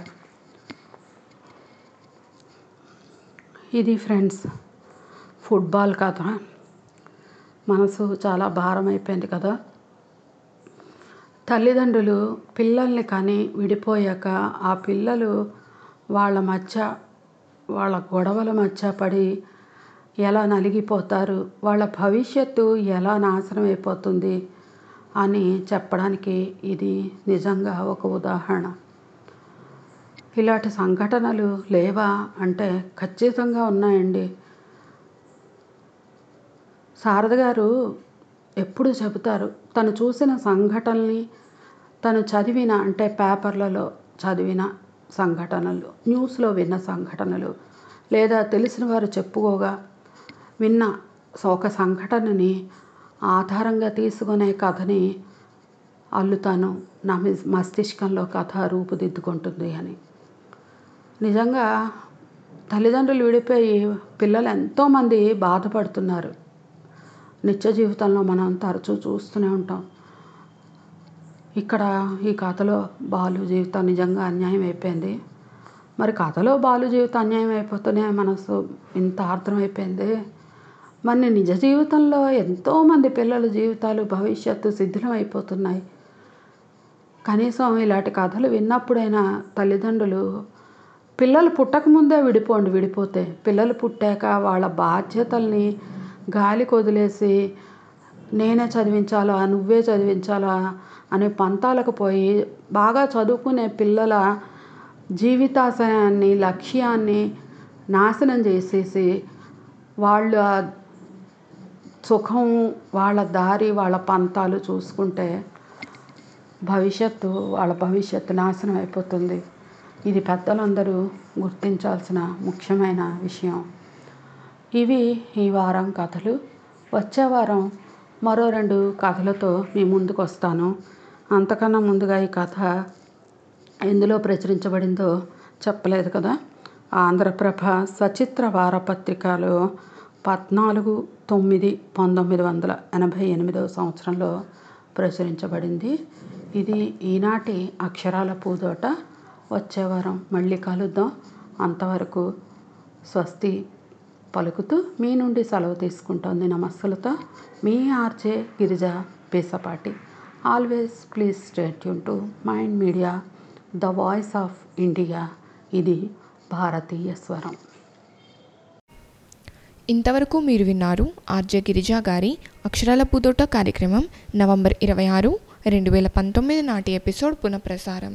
ఇది ఫ్రెండ్స్ ఫుట్బాల్ కథ మనసు చాలా భారం అయిపోయింది కదా తల్లిదండ్రులు పిల్లల్ని కానీ విడిపోయాక ఆ పిల్లలు వాళ్ళ మధ్య వాళ్ళ గొడవల మధ్య పడి ఎలా నలిగిపోతారు వాళ్ళ భవిష్యత్తు ఎలా నాశనం అయిపోతుంది అని చెప్పడానికి ఇది నిజంగా ఒక ఉదాహరణ ఇలాంటి సంఘటనలు లేవా అంటే ఖచ్చితంగా ఉన్నాయండి శారద గారు ఎప్పుడు చెబుతారు తను చూసిన సంఘటనల్ని తను చదివిన అంటే పేపర్లలో చదివిన సంఘటనలు న్యూస్లో విన్న సంఘటనలు లేదా తెలిసిన వారు చెప్పుకోగా విన్న ఒక సంఘటనని ఆధారంగా తీసుకునే కథని అల్లుతాను నా మస్తిష్కంలో కథ రూపుదిద్దుకుంటుంది అని నిజంగా తల్లిదండ్రులు విడిపోయి పిల్లలు ఎంతోమంది బాధపడుతున్నారు నిత్య జీవితంలో మనం తరచూ చూస్తూనే ఉంటాం ఇక్కడ ఈ కథలో బాలు జీవితం నిజంగా అన్యాయం అయిపోయింది మరి కథలో బాలు జీవితం అన్యాయం అయిపోతూనే మనసు ఇంత అర్థమైపోయింది మరి నిజ జీవితంలో ఎంతోమంది పిల్లల జీవితాలు భవిష్యత్తు శిథిలం అయిపోతున్నాయి కనీసం ఇలాంటి కథలు విన్నప్పుడైనా తల్లిదండ్రులు పిల్లలు పుట్టకముందే విడిపోండి విడిపోతే పిల్లలు పుట్టాక వాళ్ళ బాధ్యతల్ని గాలికి వదిలేసి నేనే చదివించాలా నువ్వే చదివించాలా అనే పంతాలకు పోయి బాగా చదువుకునే పిల్లల జీవితాశయాన్ని లక్ష్యాన్ని నాశనం చేసేసి వాళ్ళ సుఖం వాళ్ళ దారి వాళ్ళ పంతాలు చూసుకుంటే భవిష్యత్తు వాళ్ళ భవిష్యత్తు నాశనం అయిపోతుంది ఇది పెద్దలందరూ గుర్తించాల్సిన ముఖ్యమైన విషయం ఇవి ఈ వారం కథలు వచ్చే వారం మరో రెండు కథలతో మీ ముందుకు వస్తాను అంతకన్నా ముందుగా ఈ కథ ఎందులో ప్రచురించబడిందో చెప్పలేదు కదా ఆంధ్రప్రభ సచిత్ర వారపత్రికలో పద్నాలుగు తొమ్మిది పంతొమ్మిది వందల ఎనభై ఎనిమిదవ సంవత్సరంలో ప్రచురించబడింది ఇది ఈనాటి అక్షరాల పూదోట వచ్చే వారం మళ్ళీ కలుద్దాం అంతవరకు స్వస్తి పలుకుతూ మీ నుండి సెలవు తీసుకుంటోంది నమస్సులతో మీ RJ Girija Pesapati always please stay యూన్ to mind media the voice of India ఇది భారతీయ స్వరం ఇంతవరకు మీరు విన్నారు ఆర్జే గిరిజా గారి అక్షరాల పూదోట కార్యక్రమం నవంబర్ ఇరవై ఆరు రెండు వేల పంతొమ్మిది నాటి ఎపిసోడ్ పునఃప్రసారం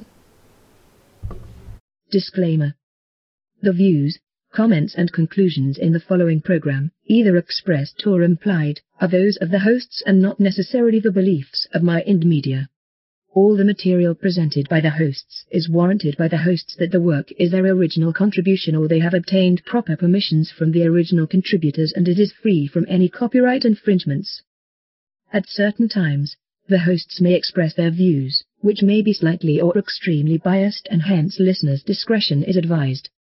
Disclaimer. The views, comments and conclusions in the following program, either expressed or implied, are those of the hosts and not necessarily the beliefs of my Ind Media. All the material presented by the hosts is warranted by the hosts that the work is their original contribution or they have obtained proper permissions from the original contributors and it is free from any copyright infringements. At certain times, the hosts may express their views, which may be slightly or extremely biased and hence listeners' discretion is advised.